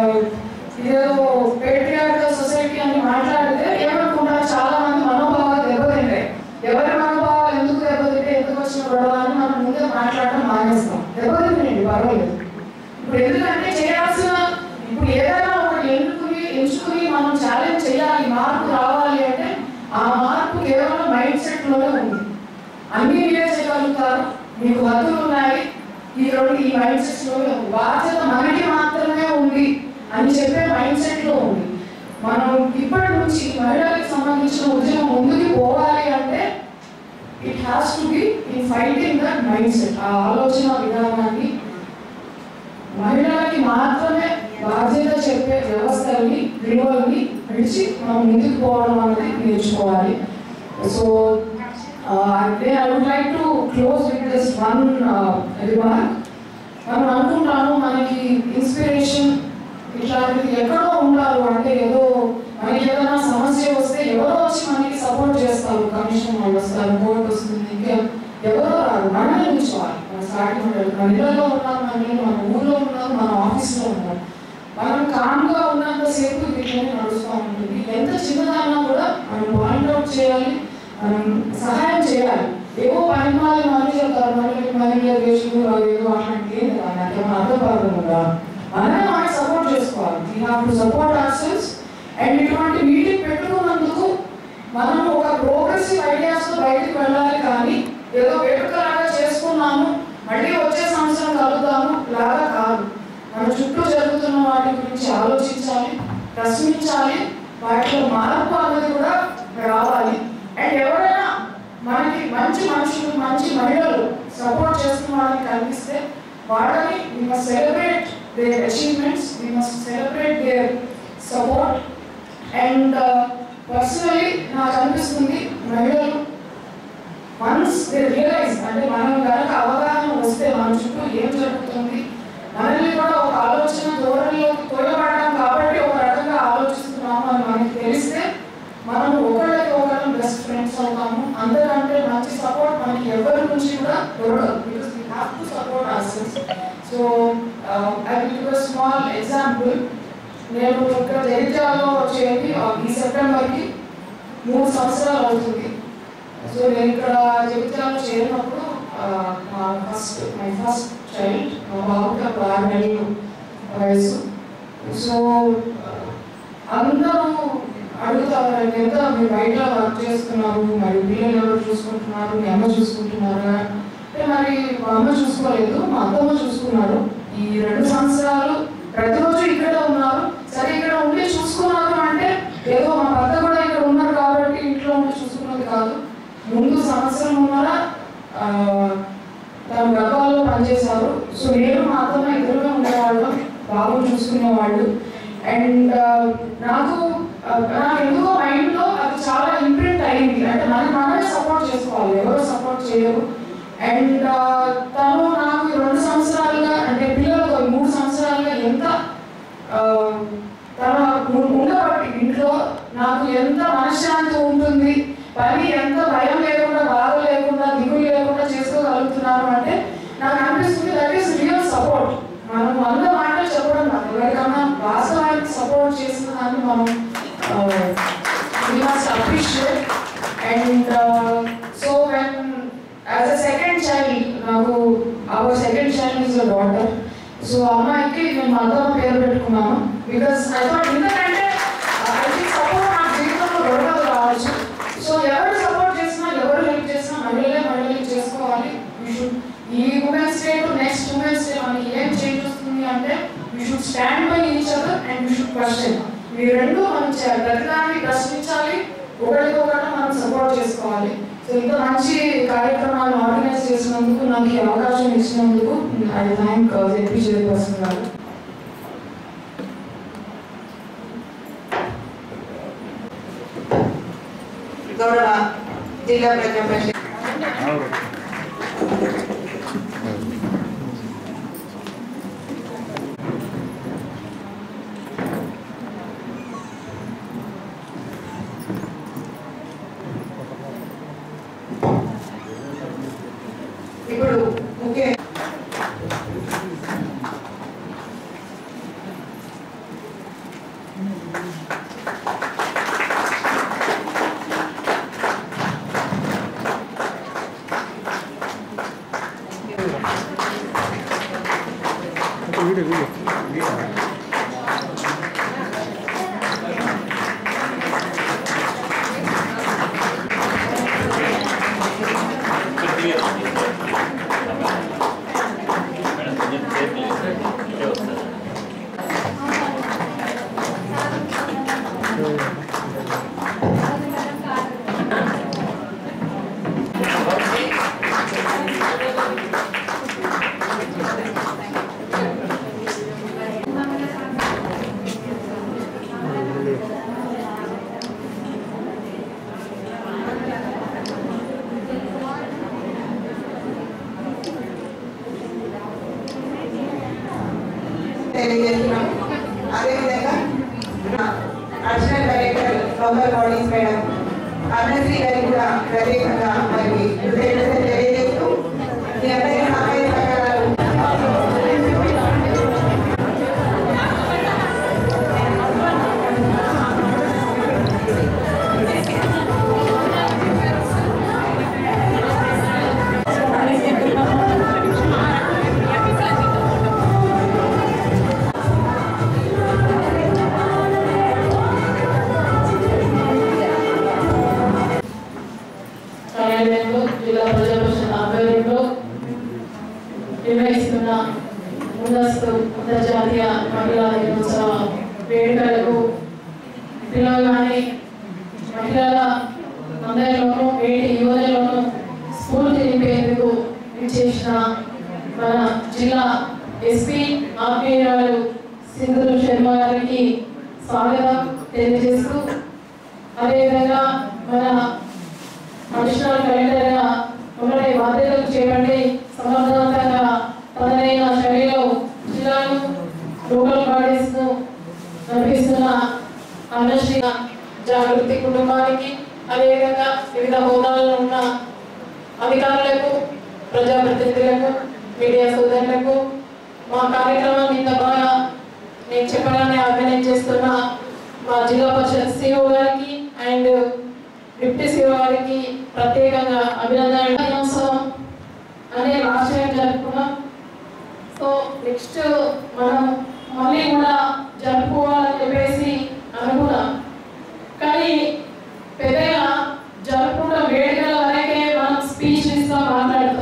ఇదేదో పేట్రియార్కల్ సొసైటీ అని మాట్లాడితే ఏమనుకుంటారు చాలా మంది మనోభావాలు దెబ్బతింటాయి ఎవరి మనోభావాలు ఎందుకు దెబ్బతింటే ఎందుకు వచ్చిన గొడవ అని మనం ముందే మాట్లాడడం మానేస్తాం దెబ్బతింటండి పర్వాలేదు ఇప్పుడు ఎందుకంటే చేయాల్సిన ఇప్పుడు ఏదైనా ఒకటి ఎన్నుకుని ఎంచుకుని మనం ఛాలెంజ్ చేయాలి మార్పు రావాలి అంటే ఆ మార్పు కేవలం మైండ్ సెట్ లోనే ఉంది అన్ని మీరే చేయగలుగుతారు మీకు హద్దులు ఉన్నాయి ఈ రెండు ఈ మైండ్ సెట్ లో ఉంది. బాధ్యత మనకి మాత్రమే ఉంది అని చెప్పే మైండ్ సెట్ లో ఉంది మనం ఇప్పటి నుంచి మహిళలకు సంబంధించిన ఉద్యమం ముందుకు పోవాలి అంటే it has to be in fighting that mind set ఆ ఆలోచన విధానాన్ని మహిళలకి మాత్రమే బాధ్యత చెప్పే వ్యవస్థల్ని విలువల్ని విడిచి మనం ముందుకు పోవడం అనేది నేర్చుకోవాలి so I would like to close with this one remark మనం అనుకుంటాము మనకి ఇన్స్పిరేషన్ ఇట్లాంటిది ఎక్కడో ఉండాలి అంటే ఏదో మనకి ఏదైనా సమస్య వస్తే ఎవరో వచ్చి మనకి సపోర్ట్ చేస్తారు కమిషన్ వాళ్ళు వస్తారు కోర్టు వస్తుంది ఇంకా ఎవరో రాదు మనమే నిల్చోవాలి మన స్టార్టింగ్ మన ఇళ్ళలో ఉన్నాం మన ఇల్లు, మన ఊళ్ళో ఉన్నాం మన ఆఫీస్లో ఉన్నాం మనం కామ్గా ఉన్నంతసేపు ఇది ఇట్లనే నడుస్తూ ఉంటుంది ఎంత చిన్నదన్నా కూడా మనం పాయింట్అవుట్ చేయాలి మనం సహాయం చేయాలి ఏవో పని మాలి మళ్ళీ చెప్తారు మళ్ళీ మళ్ళీ దేశం ఏదో అట్లాంటి ఏం కాదు నాకేమో అర్థం పడుతుందా మనమే మనకి సపోర్ట్ చేసుకోవాలి we have to support ourselves and ఇటువంటి మీటింగ్ పెట్టుకున్నందుకు మనం ఒక ప్రోగ్రెసివ్ ఐడియాస్ తో బయటికి వెళ్ళాలి కానీ ఏదో వేడుకలాగా చేసుకున్నాము మళ్ళీ వచ్చే సంవత్సరం కలుద్దాము లాగా కాదు మన చుట్టూ జరుగుతున్న వాటి గురించి ఆలోచించాలి ప్రశ్నించాలి వాటిలో మార్పు అనేది కూడా రావాలి అండ్ ఎవరైనా మనకి మంచి మనుషులు మంచి మహిళలు సపోర్ట్ చేస్తున్న వాళ్ళని కనిపిస్తే వాళ్ళని we must celebrate their achievements we must celebrate their support and personally నాకు అనిపిస్తుంది మహిళలు వన్స్ దే రియలైజ్ అంటే మనం కనుక అవగాహన వస్తే మన చుట్టూ ఏం జరుగుతుంది మనల్ని కూడా ఒక ఆలోచన ధోరణిలోకి తోయబడ్డాం కాబట్టి ఒక రకంగా ఆలోచిస్తున్నాము అని మనకి తెలిస్తే మనం ఒకళ్ళకి ఒకళ్ళం బెస్ట్ ఫ్రెండ్స్ అవుతాము అందరికంటే మంచి సపోర్ట్ మనకి ఎవరి నుంచి కూడా దొరకదు because we have to support ourselves so I will give a small example నేను ఇక్కడ జగిత్యాలలో చేరి ఆ, ఈ సెప్టెంబర్కి మూడు సంవత్సరాలు అవుతుంది సో నేను ఇక్కడ జగిత్యాలలో చేరినప్పుడు ఆ, మా ఫస్ట్ మై ఫస్ట్ చైల్డ్ మా బాబుకి అప్పుడు ఆరు నెలలు వయసు సో అందరూ అడుగుతారు ఎంత మీరు బయట వర్క్ చేస్తున్నారు మరి పిల్లలు ఎవరు చూసుకుంటున్నారు మీ అమ్మ చూసుకుంటున్నారా అంటే మరి మా అమ్మ చూసుకోలేదు మా అత్తమ్మ చూసుకున్నారు ఈ రెండు సంవత్సరాలు ప్రతిరోజు ఇక్కడే ఉన్నారు సరే ఇక్కడ ఉండి చూసుకున్నారు అంటే ఏదో మా భర్త కూడా ఇక్కడ ఉన్నారు కాబట్టి ఇంట్లో ఉండి చూసుకున్నది కాదు ముందు సంవత్సరం ఉన్నారా ఆ, తన గర్భాల్లో పనిచేశారు సో నేను మా అత్తమ్మ ఇద్దరుగా ఉండేవాళ్ళం బాబు చూసుకునేవాళ్ళు అండ్ నాకు ఆ, నాకు ఎందుకో మైండ్లో అది చాలా ఇంప్రింట్ అయింది అంటే మనం మనమే సపోర్ట్ చేసుకోవాలి ఎవరు సపోర్ట్ చేయరు అండ్ తను నాకు ఈ రెండు సంవత్సరాలుగా అంటే పిల్లలతో ఈ మూడు సంవత్సరాలుగా ఎంత ఆ, తన ఉ- ఉండబట్టి ఇంట్లో నాకు ఎంత మనశ్శాంతి ఉంటుంది పని ఎంత భయం లేకుండా బాధ లేకుండా దిగులు లేకుండా చేసుకోగలుగుతున్నాను అంటే నాకు అనిపిస్తుంది దట్ ఈస్ రియల్ సపోర్ట్ మనం వంద మాటలు చెప్పడం కాదు ఎవరికన్నా వాస్తవానికి సపోర్ట్ చేసిన దాన్ని మనం we must appreciate and uh, so when as a second child నాకు our second child is a daughter so అమ్మాయికి నేను మదర్ పేరు పెట్టుకున్నాను బికాస్ ఐ థాట్ ఎందుకంటే ఐ థింక్ సపోర్ట్ నా జీవితంలో గొడవలు రావచ్చు సో ఎవరు సపోర్ట్ చేసినా ఎవరు హెల్ప్ చేసినా మహిళలే మహిళలు చేసుకోవాలి వీ షుడ్ ఈ women's day to next women's day మనకి ఏం చేంజ్ వస్తుంది అంటే we should stand by each other and we should question ఈ రెండు మనం చేయాలి ప్రతిదాన్ని ప్రశ్నించాలి ఒకరికొకరు మనం సపోర్ట్ చేసుకోవాలి సో ఇంత మంచి కార్యక్రమాలు ఆర్గనైజ్ చేసినందుకు నాకు ఈ అవకాశం ఇచ్చినందుకు ఐ థ్యాంక్ జెడ్పీ చైర్పర్సన్ గారు గౌరవ జిల్లా ప్రజా పరిషత్ ఇప్పుడు ముఖ్య మేడం కొంచెం సేపు లేదు ఇటే వస్తుంది జిల్లా ప్రజా పరిషత్ ఆధ్వర్యంలో నిర్వహిస్తున్న ముందస్తు అంతర్జాతీయ మహిళా దినోత్సవ వేడుకలకు పిలవగానే మహిళల అందరిలోనూ వేడి యువతలోనూ స్ఫూర్తి నింపేందుకు విచ్చేసిన మన జిల్లా ఎస్పీ ఆత్మీయురాలు సింధులు శర్మ గారికి స్వాగతం తెలియజేస్తూ అదేవిధంగా మన అడిషనల్ కలెక్టర్గా ఉన్నటి బాధ్యతలు చేపట్టి సమర్థవంతంగా తనదైన శైలిలో జిల్లాను లోకల్ బాడీస్ను నడిపిస్తున్న అన్నశ్రీ జాగృతి కుటుంబానికి అదేవిధంగా వివిధ హోదాల్లో ఉన్న అధికారులకు ప్రజాప్రతినిధులకు మీడియా సోదరులకు మా కార్యక్రమాన్ని ఇంత బాగా నేను చెప్పగానే ఆర్గనైజ్ చేస్తున్న మా జిల్లా పరిషత్ సిఓ గారికి అండ్ డిప్యూటీ సిఓ గారికి ప్రత్యేకంగా అభినందనలు దినోత్సవం అనే లాస్ట్ టైం జరుపుకున్నాం సో నెక్స్ట్ మనం మళ్ళీ కూడా జరుపుకోవాలని చెప్పేసి అనుకున్నాం కానీ పెద్దగా జరుపుకుంటాం వేడుకల వరకే మనం స్పీచ్ ఇస్తాం మాట్లాడతాం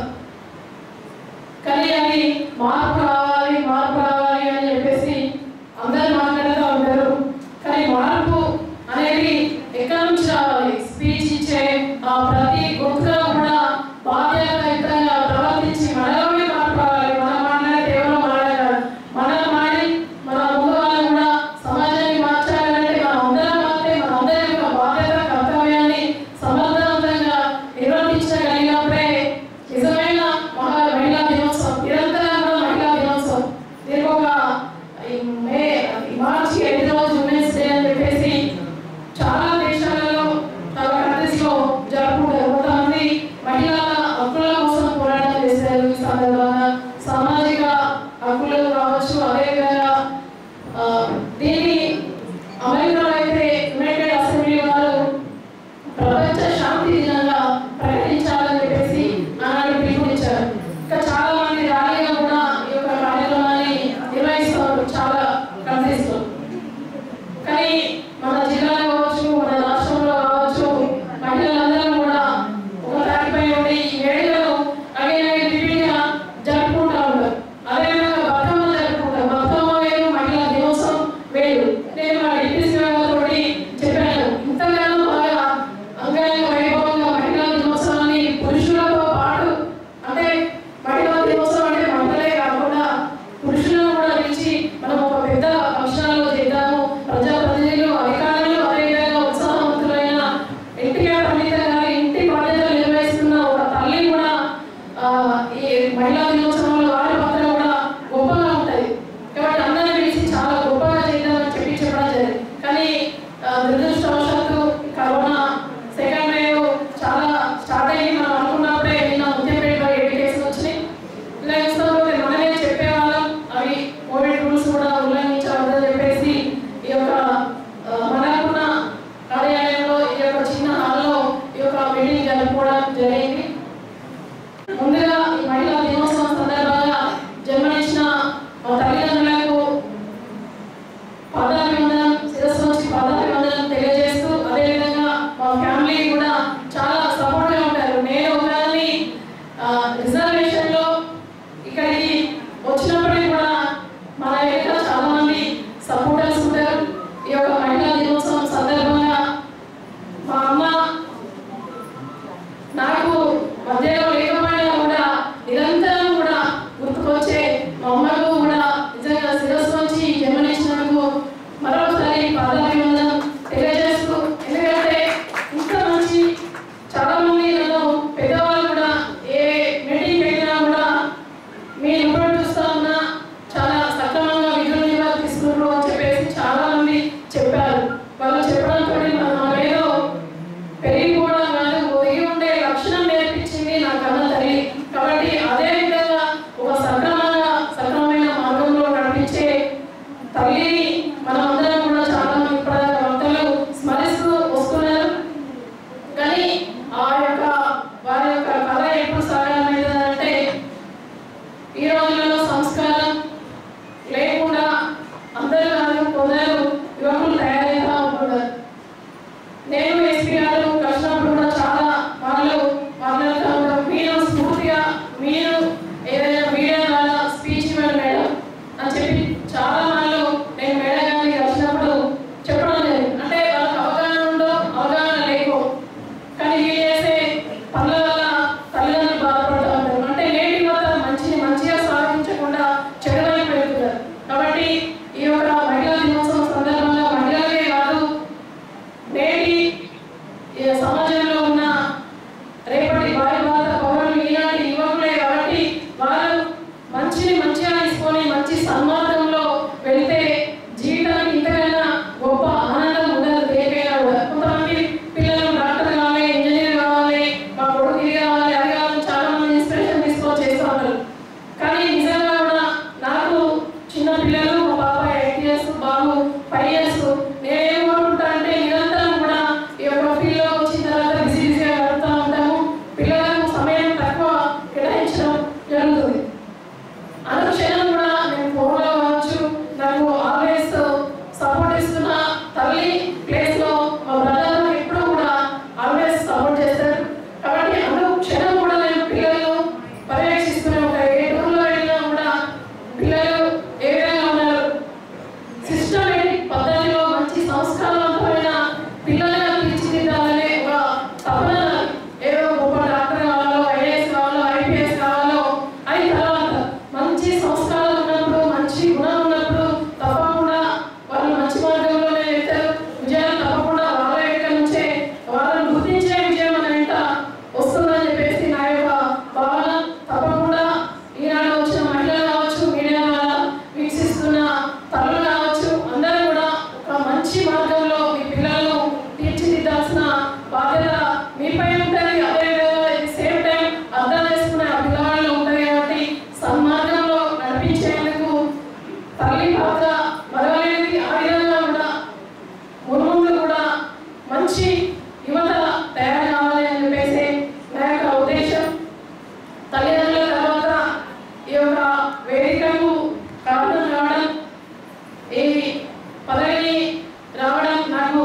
కానీ అది మార్పు రావాలి మార్పు రావాలి అని చెప్పేసి అందరు మాట్లాడుతూ ఉంటారు కానీ మార్పు అనేది ఎక్కడి నుంచి రావాలి స్పీచ్ ఇచ్చే ఆ ప్రతి గొంతులో కూడా బాధ్యతయుతంగా ప్రవర్తించి మనలోనే మార్పు రావాలి మనం మాట్లాడితే ఎవరో మాట్లాడారు మనం మాడి మన ముందు వాళ్ళు కూడా సమాజాన్ని మార్చాలంటే మనం అందరం మాత్రమే మన అందరి యొక్క బాధ్యత కర్తవ్యాన్ని సమర్థవంతంగా నిర్వర్తించగలిగినప్పుడే నిజమైన మహా మహిళా దినోత్సవం నిరంతరం కూడా మహిళా దినోత్సవం దీనికి ఒక ఈ మే ఈ మార్చి ఐదు రోజు ఉమెన్స్ డే అని చెప్పేసి చాలా దేశాలలో చాలా కంట్రీస్ లో జరుపుకుంటారు కొంతమంది మహిళల హక్కుల కోసం పోరాటం చేశారు ఈ సందర్భంగా సామాజిక హక్కులు కావచ్చు అదేవిధంగా ఆ, దీన్ని అమెరికాలో అయితే యునైటెడ్ అసెంబ్లీ వారు ప్రపంచ శాంతి దినంగా ప్రకటించాలని చెప్పేసి ఆనాడు పిలుపునిచ్చారు ఇంకా చాలా మంది ర్యాలీగా కూడా ఈ యొక్క కార్యక్రమాన్ని నిర్వహిస్తారు చాలా కంట్రీస్ లో కానీ మన జిల్లాలో కావచ్చు మన రాష్ట్రంలో కావచ్చు మహిళలందరూ కూడా ఒక తాటిపై ఉండి ఈ వేడుకలు అగైన్ అగైన్ రిపీట్ గా జరుపుకుంటా ఉంటారు అదేవిధంగా బతుకమ్మ జరుపుకుంటారు బతుకమ్మ వేరు మహిళా దినోత్సవం వేరు నేను మా డిప్యూటీ గారితో చెప్పాను ఇంతగానో బాగా అంగరంగ వైభవంగా మహిళా దినోత్సవాన్ని పురుషులతో పాటు అంటే మహిళా దినోత్సవం అంటే మహిళలే కాకుండా పురుషులను కూడా పిలిచి మనం ఒక పెద్ద ఫంక్షన్లో చేద్దాము ప్రజాప్రతినిధులు అధికారులు అదేవిధంగా ఉత్సాహవంతులైన ఎన్టీఆర్ పండిత గారి ఇంటి బాధ్యతలు నిర్వహిస్తున్న ఒక తల్లి కూడా ఆ, ఈ మహిళా దినోత్సవంలో వారి పాత్ర కూడా గొప్పగా ఉంటుంది కాబట్టి అందరిని పిలిచి చాలా గొప్పగా చేద్దామని చెప్పి చెప్పడం జరిగింది కానీ ఆ, దురదృష్టవశాత్తు ఈ కరోనా సెకండ్ వేవ్ చాలా స్టార్ట్ అయ్యి మనం అనుకున్నప్పుడే నిన్న ముత్యంపేటలో ఏడు కేసులు వచ్చినాయి ఇలా చూసినప్పుడు మనమే చెప్పేవాళ్ళం అవి కోవిడ్ రూల్స్ కూడా ఉల్లంఘించవద్దని చెప్పేసి ఈ యొక్క ఆ, మనకున్న కార్యాలయంలో ఈ యొక్క చిన్న హాల్లో ఈ యొక్క మీటింగ్ జరుపుకోవడం జరిగింది ముందుగా ఈ మహిళా దినోత్సవం సందర్భంగా జన్మనిచ్చిన మా తల్లిదండ్రులకు పాదాభివందనం శిరస్సు నుంచి పాదాభివందనం తెలియజేస్తూ అదేవిధంగా మా ఫ్యామిలీ కూడా చాలా సపోర్ట్ గా ఉంటారు నేను ఒకదాన్ని రిజర్వేషన్ లో ఇక్కడికి వచ్చినప్పటికీ కూడా మన యొక్క చాలా మంది సపోర్టర్స్ ఉంటారు ఈ యొక్క మహిళా దినోత్సవం సందర్భంగా మా అమ్మ నాకు మధ్యలో లేకపోయినా కూడా నిరంతరం కూడా గుర్తుకొచ్చే మా అమ్మకు కూడా నిజంగా శిరస్సు వచ్చి జన్మనిచ్చినందుకు మరొకసారి పాదాభివందనం తెలియజేస్తూ ఎందుకంటే ఇంత మంచి చాలా మంది నన్ను పెద్దవాళ్ళు కూడా ఏ మీటింగ్ పెట్టినా కూడా మీరు ఇప్పుడు చూస్తా ఉన్నా చాలా సక్రమంగా విధులు నిర్వర్తిస్తున్నారు అని చెప్పేసి చాలా మంది చెప్పారు వాళ్ళు చెప్పడంతో మనం ఏదో పెరిగిపోవడం కాదు ఒదిగి ఉండే లక్షణం నేర్పించింది నా కన్న తల్లి కాబట్టి అదే విధంగా ఒక సక్రమంగా సక్రమమైన మార్గంలో నడిపించే తల్లిని మనం అందరం కూడా చాలా మంది ఇప్పటిదాకా వక్తలు స్మరిస్తూ వస్తున్నారు కానీ ఆ యొక్క వారి యొక్క కథ ఎప్పుడు సాగాలంటే ఈ రోజులలో సంస్కారం లేకుండా అందరూ కాదు కొందరు యువకులు తయారవుతూ ఉంటున్నారు నేను ఎస్పీ గారు కలిసినప్పుడు కూడా చాలా వాళ్ళు మాట్లాడుతూ ఉంటాం పనుల వల్ల తల్లిదండ్రులు బాధపడుతూ ఉంటారు అంటే నేటి యువత మంచిని మంచిగా సాధించకుండా చెడు వైపు వెళ్తున్నారు కాబట్టి ఈ యొక్క మహిళా దినోత్సవం సందర్భంగా మహిళలే కాదు నేటి ఈ సమాజంలో ఉన్న రేపటి వారి బాధ పౌరులు ఇలాంటి యువకులే కాబట్టి వాళ్ళు మంచిని మంచిగా తీసుకొని మంచి సన్మార్గంలో వెళ్తే జీవితానికి ఇంతకైనా గొప్ప ఆనందం ఉండదు దేనికైనా కూడా కొంతమంది పిల్లలు డాక్టర్ కావాలి ఇంజనీర్ కావాలి మా కొడుకు ఇది కావాలి అది కావాలి చాలా మంది ఇన్స్పిరేషన్ తీసుకొని చేస్తూ ఉంటారు కానీ నిజంగా కూడా నాకు చిన్న పిల్లలు మా పాప ఎయిట్ ఇయర్స్ బాబు ఫైవ్ ఇయర్స్ నేనేమనుకుంటా అంటే నిరంతరం కూడా ఈ యొక్క ఫీల్డ్లో వచ్చిన తర్వాత బిజీ బిజీగా గడుపుతూ ఉంటాము పిల్లలకు సమయం తక్కువ కేటాయించడం జరుగుతుంది అనుక్షణం కూడా నేను ఫోన్లో కావచ్చు నాకు ఆల్వేస్ సపోర్ట్ ఇస్తున్న తల్లి ప్లేస్లో మా బ్రదర్ ఎప్పుడూ కూడా ఆల్వేస్ సపోర్ట్ చేస్తారు కాబట్టి అనుక్షణం కూడా నేను పిల్లలను పర్యవేక్షిస్తూనే ఉంటాను ఏ టూర్లో వెళ్ళినా కూడా పిల్లలు ఏ విధంగా ఉన్నారు సిస్టమేటిక్ పద్ధతిలో మంచి సంస్కారవంతమైన పిల్లలుగా తీర్చిదిద్దాలనే ఒక తపన నాది. ఏదో గొప్ప డాక్టర్ కావాలో ఐఏఎస్ కావాలో ఐపీఎస్ కావాలో అది తర్వాత మంచి సంస్కారం ఉన్నప్పుడు మంచి గుణం ఉన్నప్పుడు తప్పకుండా వాళ్ళు మంచి మార్గంలోనే వెళ్తారు విజయాలు తప్పకుండా వాళ్ళ యొక్క నుంచే వాళ్ళని గుర్తించే విజయం మన వెంట వస్తుందని చెప్పేసి నా యొక్క భావన తప్పకుండా ఈనాడు వచ్చిన మహిళలు కావచ్చు మీడియా ద్వారా వీక్షిస్తున్న తల్లులు కావచ్చు అందరూ కూడా ఒక మంచి మార్గంలో మీ పిల్లలను తీర్చిదిద్దాల్సిన బాధ్యత మీపై ఉంటుంది అదేవిధంగా సేమ్ టైం అర్థం చేసుకునే ఆ పిల్లవాళ్ళు ఉంటుంది కాబట్టి సన్మార్గంలో నడిపించేందుకు తల్లి పాత్ర మరవలేనిది ఆ విధంగా కూడా మున్ముందు కూడా మంచి యువత తయారు కావాలి అని చెప్పేసి నా యొక్క ఉద్దేశం తల్లిదండ్రుల తర్వాత ఈ యొక్క వేదికకు కారణం రావడం ఈ పదవిని రావడం నాకు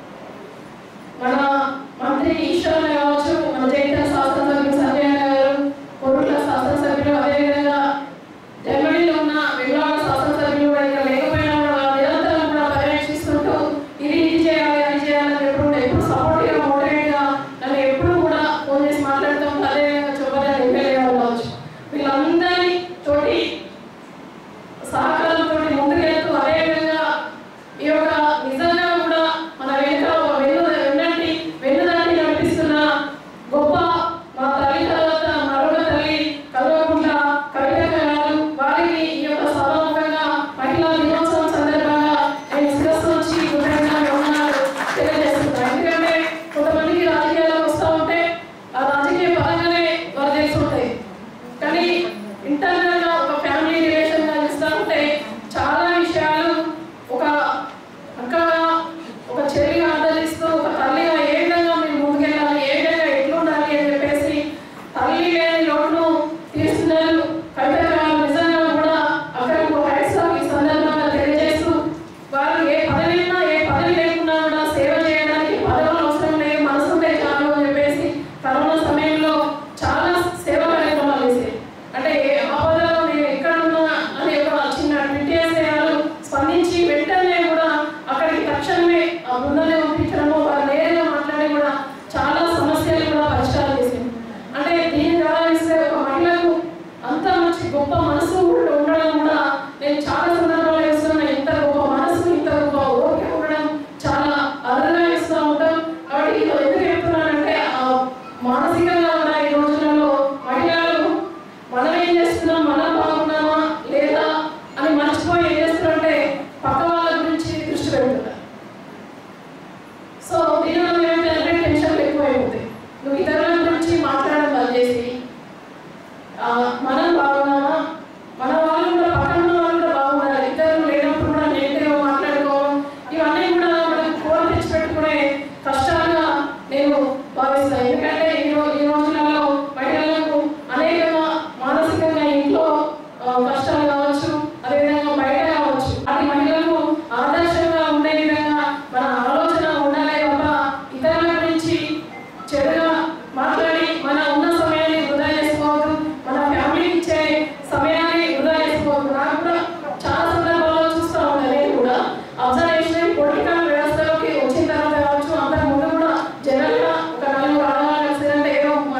మన మంత్రి ఈశ్వరన్న కావచ్చు మన జైత్ర శాసనసభ్యులు సంజయ్ గారు కోరుట్ల శాసనసభ్యులు అదేవిధంగా జర్మనీలో ఉన్న విభాగ శాసనసభ్యులు కూడా ఇక్కడ లేకపోయినా కూడా వాళ్ళు నిరంతరం కూడా పర్యవేక్షిస్తుంటూ ఇది ఇది చేయాలి అది చేయాలని ఎప్పుడు ఎప్పుడు సపోర్టివ్గా మోటివేట్గా నన్ను ఎప్పుడు కూడా ఫోన్ చేసి మాట్లాడుతూ ఉంటారు అదేవిధంగా చూపదని ఎమ్మెల్యే గారు కావచ్చు వీళ్ళందరి తోటి సహకారంతో ముందుకెళ్తూ అదేవిధంగా ఈ యొక్క నిజంగా కూడా మన వెనుక ఒక వెన్ను వెన్నంటి వెన్నుదాన్ని నడిపిస్తున్న గొప్ప మా తల్లి తర్వాత మరొక తల్లి కల్వకుంట్ల కవిత గారు వారికి ఈ యొక్క సభాముఖంగా మహిళా దినోత్సవం సందర్భంగా నేను శిరస్సు వచ్చి కృతజ్ఞతగా ఉన్నాను తెలియజేస్తున్నాను ఎందుకంటే కొంతమందికి రాజకీయాలకు వస్తూ ఉంటే ఆ రాజకీయ పరంగానే వారు తెలిసి ఉంటాయి కానీ ఇంటర్నల్ గా ఒక ఫ్యామిలీ రిలేషన్ గా చూస్తూ ఉంటే చాలా విషయాలు ఒక అక్కగా ఒక చెల్లిగా ఆదరిస్తూ ఒక తల్లిగా ఏ విధంగా మేము ముందుకెళ్ళాలి ఏ విధంగా ఎట్లుండాలి అని చెప్పేసి తల్లి లేని లోటును తీస్తున్నారు కవిత గారు నిజంగా కూడా అక్కడికి హ్యాట్స్ ఆఫ్ ఈ సందర్భంగా తెలియజేస్తూ వారు ఏ పదవి ఉన్నా ఏ పదవి లేకున్నా కూడా సేవ చేయడానికి పదవులు అవసరం లేదు మనసు ఉంటే చాలు అని చెప్పేసి కరోనా సమయంలో చాలా సేవ కార్యక్రమాలు చేసేది అంటే ఏ ఆపదలో నేను ఎక్కడ ఉన్నా అనే ఒక చిన్న ట్విట్ చేసే వాళ్ళు స్పందించి వెంటనే కూడా అక్కడికి తక్షణమే ఆ బృందాన్ని పంపించడము వారు నేరుగా మాట్లాడి కూడా చాలా సమస్యలు కూడా పరిష్కారం చేసింది అంటే దీని ద్వారా ఇస్తే ఒక మహిళకు అంత మంచి గొప్ప మనసు కూడా ఉండడం కూడా నేను చాలా సందర్భాలు చూస్తున్నా ఇంత గొప్ప మనసు ఇంత గొప్ప ఓపిక ఉండడం చాలా అరుదుగా ఇస్తూ ఉంటాం కాబట్టి ఇది ఎందుకు చెప్తున్నానంటే ఆ మానసికంగా ఉన్న ఈ రోజులలో మహిళలు మనం ఏం చేస్తున్నాం మనం బాగున్నామా లేదా అని మర్చిపోయి ఏం చేస్తున్నారంటే పక్క వాళ్ళ గురించి దృష్టి పెడుతున్నారు సో దీనివల్ల ఏమైతే టెన్షన్ ఎక్కువైపోతుంది నువ్వు ఇతరుల గురించి మాట్లాడడం బంద్ చేసి ఆ, మనం బాగున్నామా మన వాళ్ళు కూడా పక్కన ఉన్న వాళ్ళు కూడా బాగున్నారు ఇద్దరు లేనప్పుడు కూడా నెగిటివ్గా మాట్లాడుకోవడం ఇవన్నీ కూడా మనం కోరి తెచ్చిపెట్టుకునే కష్టాలుగా నేను భావిస్తాను ఎందుకంటే ఈ రో ఈ రోజులలో మహిళలకు అనేకంగా మానసికంగా ఇంట్లో ఆ, కష్టాలు కావచ్చు అదేవిధంగా బయట కావచ్చు అటు మహిళలకు ఆదర్శంగా ఉండే విధంగా మన ఆలోచన ఉండాలి తప్ప ఇతరుల గురించి చెడుగా మాట్లాడి మన ఉన్న సమయాన్ని వృధా చేసుకోవద్దు మన ఫ్యామిలీకి ఇచ్చే సమయాన్ని వృధా చేసుకోవద్దు నాకు కూడా చాలా సందర్భాల్లో చూస్తూ ఉంటాను నేను కూడా అబ్జర్వేషన్ పొలిటికల్ వ్యవస్థలోకి వచ్చిన తర్వాత కావచ్చు అంతకు ముందు కూడా జనరల్గా ఒక నలుగురు ఆడవాళ్ళు కలిసిందంటే ఏదో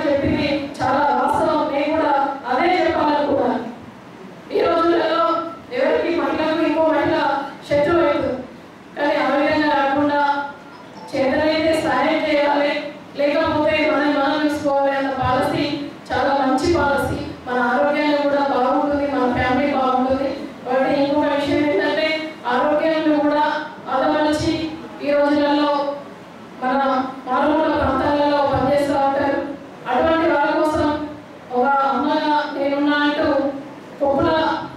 చెప్పింది చాలా వాస్తవం నేను కూడా అదే చెప్పాలనుకున్నాను ఈ రోజులలో ఎవరికి మహిళకు ఇంకో మహిళ శత్రువు అవుతుంది కానీ ఆ విధంగా కాకుండా చేతనైతే సాయం చేయాలి లేకపోతే మనం మనం చూసుకోవాలి అన్న పాలసీ చాలా మంచి పాలసీ మన ఆరోగ్యాన్ని కూడా బాగుంటుంది మన ఫ్యామిలీ బాగుంటుంది కాబట్టి ఇంకొక విషయం ఏంటంటే ఆరోగ్యాన్ని కూడా అదమలిచి ఈ రోజులలో మన మారుమూల ప్రాంతాలలో పనిచేస్తూ ఉంటారు అటువంటి వాళ్ళ కోసం ఒక అమ్మగా నేనున్నా అంటూ కొప్పుల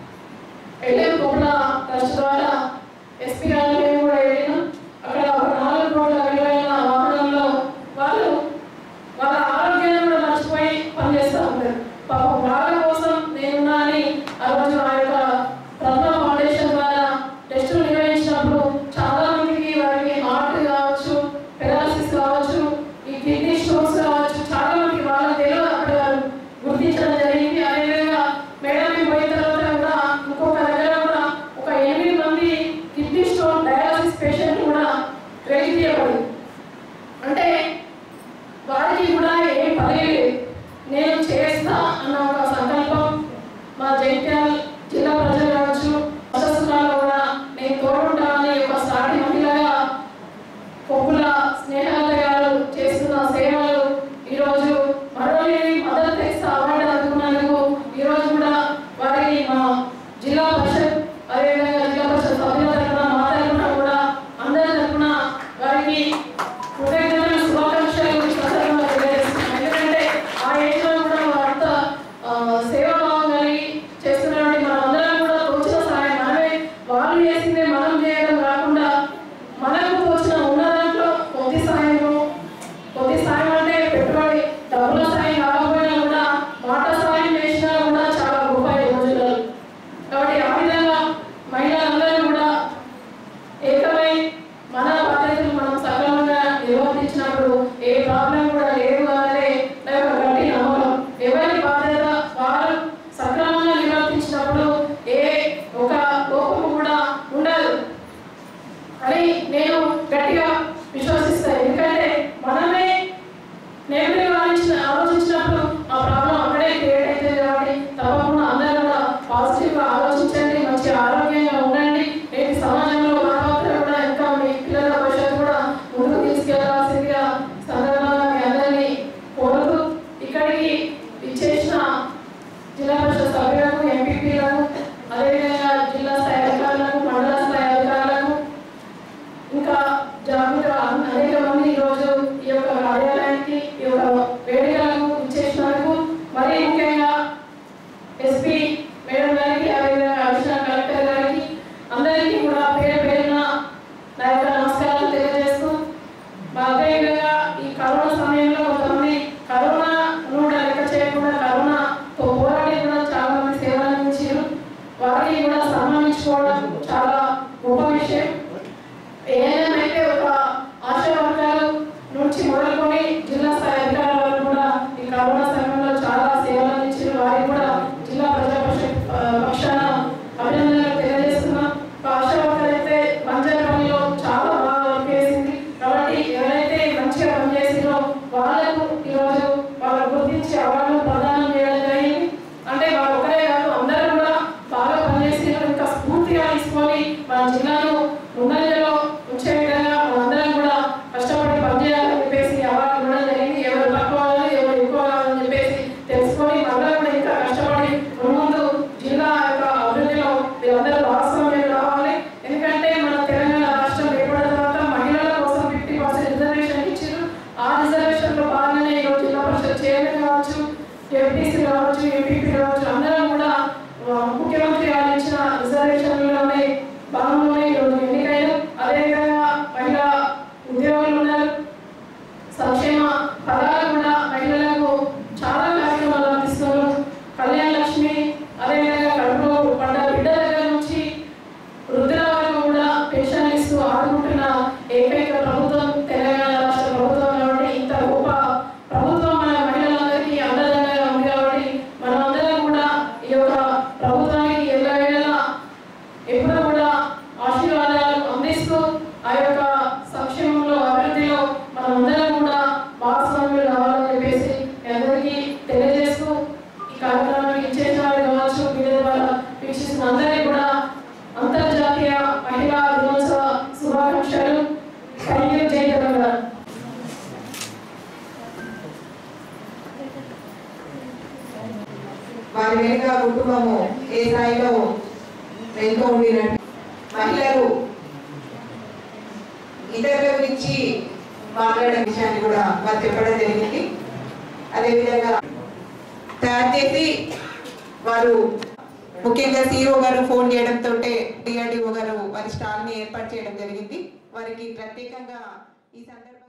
వెళ్ళాం కొప్పుల ట్రస్ట్ ద్వారా ఎస్పీ గారు మేము కూడా వెళ్ళినాం అక్కడ ఒక నాలుగు కోట్ల విలువైన వాహనంలో వాళ్ళు వాళ్ళ ఆరోగ్యాన్ని కూడా మర్చిపోయి పనిచేస్తూ ఉంటారు పాపం వాళ్ళ కోసం నేనున్నా అని ఆ రోజు ఆ యొక్క ప్రథమ ఫౌండేషన్ ద్వారా టెస్టులు నిర్వహించినప్పుడు చాలా మందికి వారికి హార్ట్ కావచ్చు పెరాలసిస్ కావచ్చు ఈ కిడ్నీ స్టోన్స్ కావచ్చు చాలా మందికి వాళ్ళకి తెలియదు అక్కడ వారు గుర్తించడం జరిగింది అదేవిధంగా మేడం మేము పోయిన తర్వాత కూడా ఇంకొక దగ్గర కూడా ఒక ఎనిమిది మంది కిడ్నీ స్టోన్ డయాలసిస్ పేషెంట్ కూడా రైతు చేయబడింది అంటే వారికి కూడా ఏం పర్లేదు నేను చేస్తా అన్న ఒక సంకల్పం మా జైత్యాల్ జిల్లా ప్రజలు కావచ్చు ప్రశస్తులలో కూడా నేను తోడుంటానని ఒక సాటి మహిళగా కొప్పుల స్నేహాల గారు చేస్తున్న సేవలు ఈరోజు మరోలేని మదర్ తెరిసా అవార్డు అందుకున్నందుకు ఈరోజు కూడా వారికి మా జిల్లా పరిషత్ అదేవిధంగా జిల్లా పరిషత్ సభ్యుల తరఫున మా తరఫున కూడా అందరి తరఫున వారికి హృదయపూర్వక శుభాకాంక్షలు ఈ సందర్భంగా తెలియజేస్తున్నాను ఎందుకంటే ఆ ఏజ్లో కూడా వారంత ఆ, సేవాభావం కలిగి చేస్తున్నటువంటి మనమందరం కూడా తోచిన సహాయం మనమే వాళ్ళు చేసిందే మనం చేయడం కాకుండా మనకు తోచిన ఉన్న దాంట్లో కొద్ది సాయము కొద్ది సాయం అంటే పెట్టుబడి డబ్బుల సాయం కాకపోయినా కూడా మాట సాయం చేసినా కూడా చాలా గొప్ప ఈ రోజులలో కాబట్టి ఆ విధంగా మహిళలందరూ కూడా ఏకమై మన బాధ్యతలు మనం సక్రమంగా నిర్వర్తించినప్పుడు ఏ ప్రాబ్లం కూడా లేదు అన్నదే నా యొక్క గట్టి నమ్మకం ఎవరి బాధ్యత వారు సక్రమంగా నిర్వర్తించినప్పుడు ఏ ఒక లోపము కూడా ఉండదు అని నేను గట్టిగా విశ్వసిస్తాను ఎందుకంటే మనమే నెగిటివ్ ఆలోచన ఆలోచించినప్పుడు ఆ ప్రాబ్లం అక్కడే క్రియేట్ అవుతుంది కాబట్టి తప్పకుండా అందరూ కూడా పాజిటివ్ గా ఆలోచించండి మంచి ఆరోగ్యంగా ఉండండి నేటి సమాజంలో మన పాత్ర కూడా ఇంకా మీ పిల్లల భవిష్యత్తు కూడా ముందుకు తీసుకెళ్లాల్సిందిగా సందర్భంగా మీ అందరినీ కోరుతూ ఇక్కడికి ఇచ్చేసిన జిల్లా పరిషత్ సభ్యులకు ఎంపీపీలకు అదేవిధంగా జిల్లా స్థాయి అధికారులకు మండల స్థాయి అధికారులకు ఇంకా జాగ్రత్త అనేక మంది ఈరోజు ఈ యొక్క కార్యాలయానికి ఈ యొక్క వేడుకలకు ఇచ్చేసినందుకు మరీ ముఖ్యంగా ఎస్పీ మేడం గారికి అదేవిధంగా అడిషనల్ కలెక్టర్ గారికి అందరికీ కూడా పేరు పేరున నా యొక్క నమస్కారాలు తెలియజేస్తూ మా అదేవిధంగా ఈ కరోనా సమయంలో కొంతమంది కరోనా కూడా లెక్క చేయకుండా కరోనాతో పోరాడి కూడా చాలా మంది సేవలు అందించారు వారిని కూడా సన్మానించుకోవడం చాలా గొప్ప విషయం ఏఎన్ఎం అయితే ఒక ఆశా వర్గాలు నుంచి మొదలుకొని జిల్లా స్థాయి అధికారుల వరకు కూడా ఈ కరోనా సమయంలో చాలా సేవలు అందించారు వారికి కూడా జిల్లా ప్రజా పరిషత్ ఆ, పక్షాన అభినందనలు తెలియజేస్తున్నాం ఒక ఆశా వర్కర్ అయితే బంజారాపల్లిలో చాలా బాగా వర్క్ చేసింది కాబట్టి ఎవరైతే మంచిగా పనిచేసిందో వాళ్ళకు ఈరోజు వాళ్ళు గుర్తించి అవార్డు ప్రదానం చేయడం జరిగింది అంటే వాళ్ళు ఒకరే కాదు అందరూ కూడా బాగా పనిచేసిన ఇంకా స్ఫూర్తిగా తీసుకొని మన జిల్లాను ముందంజలో ఉంచే విధంగా మనందరం కూడా కష్టపడి పనిచేయాలని చెప్పేసి అవార్డు ఇవ్వడం జరిగింది ఎవరు తక్కువ కావాలి ఎవరు ఎక్కువ కావాలని చెప్పేసి తెలుసుకొని మనందరం కూడా ఇంకా కష్టపడి ముందు జిల్లా యొక్క అభివృద్ధిలో వీళ్ళందరూ భాగస్వామ్యం రావాలి ఎందుకంటే మన తెలంగాణ రాష్ట్రం ఏర్పడిన తర్వాత మహిళల కోసం ఫిఫ్టీ పర్సెంట్ రిజర్వేషన్ ఇచ్చారు ఆ రిజర్వేషన్ లో భాగంగానే ఈరోజు జిల్లా పరిషత్ చైర్మన్ కావచ్చు ఎంపీసీ కావచ్చు ఎంపీపీ కావచ్చు అందరం కూడా ఆ, ముఖ్యమంత్రి గారు ఇచ్చిన రిజర్వేషన్లోనే భాగంలోనే ఈరోజు ఎన్నికైన అదేవిధంగా మహిళా ఉద్యోగులు ఉన్నారు సంక్షేమ పదాలు కూడా మహిళలకు చాలా కార్యక్రమాలు అందిస్తున్నారు కళ్యాణ లక్ష్మి అదేవిధంగా కడుపులో పడ్డ బిడ్డ దగ్గర నుంచి వృద్ధుల వరకు కూడా పెన్షన్ ఇస్తూ ఆదుకుంటున్న ఏకైక ప్రభుత్వం తెలంగాణ రాష్ట్ర ప్రభుత్వం కాబట్టి ఇంత గొప్ప ప్రభుత్వం మన మహిళలందరికీ అండదండగా ఉంది కాబట్టి మనమందరం కూడా ఈ యొక్క ప్రభుత్వానికి ఎల్లవేళలా ఎప్పుడు కూడా వారి వెనుక కుటుంబము ఏ స్థాయిలో వెనుక ఉండినట్టు మహిళలు ఇతరుల గురించి మాట్లాడే విషయాన్ని కూడా వారు చెప్పడం జరిగింది అదేవిధంగా తయారు చేసి వారు ముఖ్యంగా సిఇఓ గారు ఫోన్ చేయడంతో డిఆర్డిఓ గారు వారి స్టాల్ ని ఏర్పాటు చేయడం జరిగింది వారికి ప్రత్యేకంగా ఈ సందర్భంగా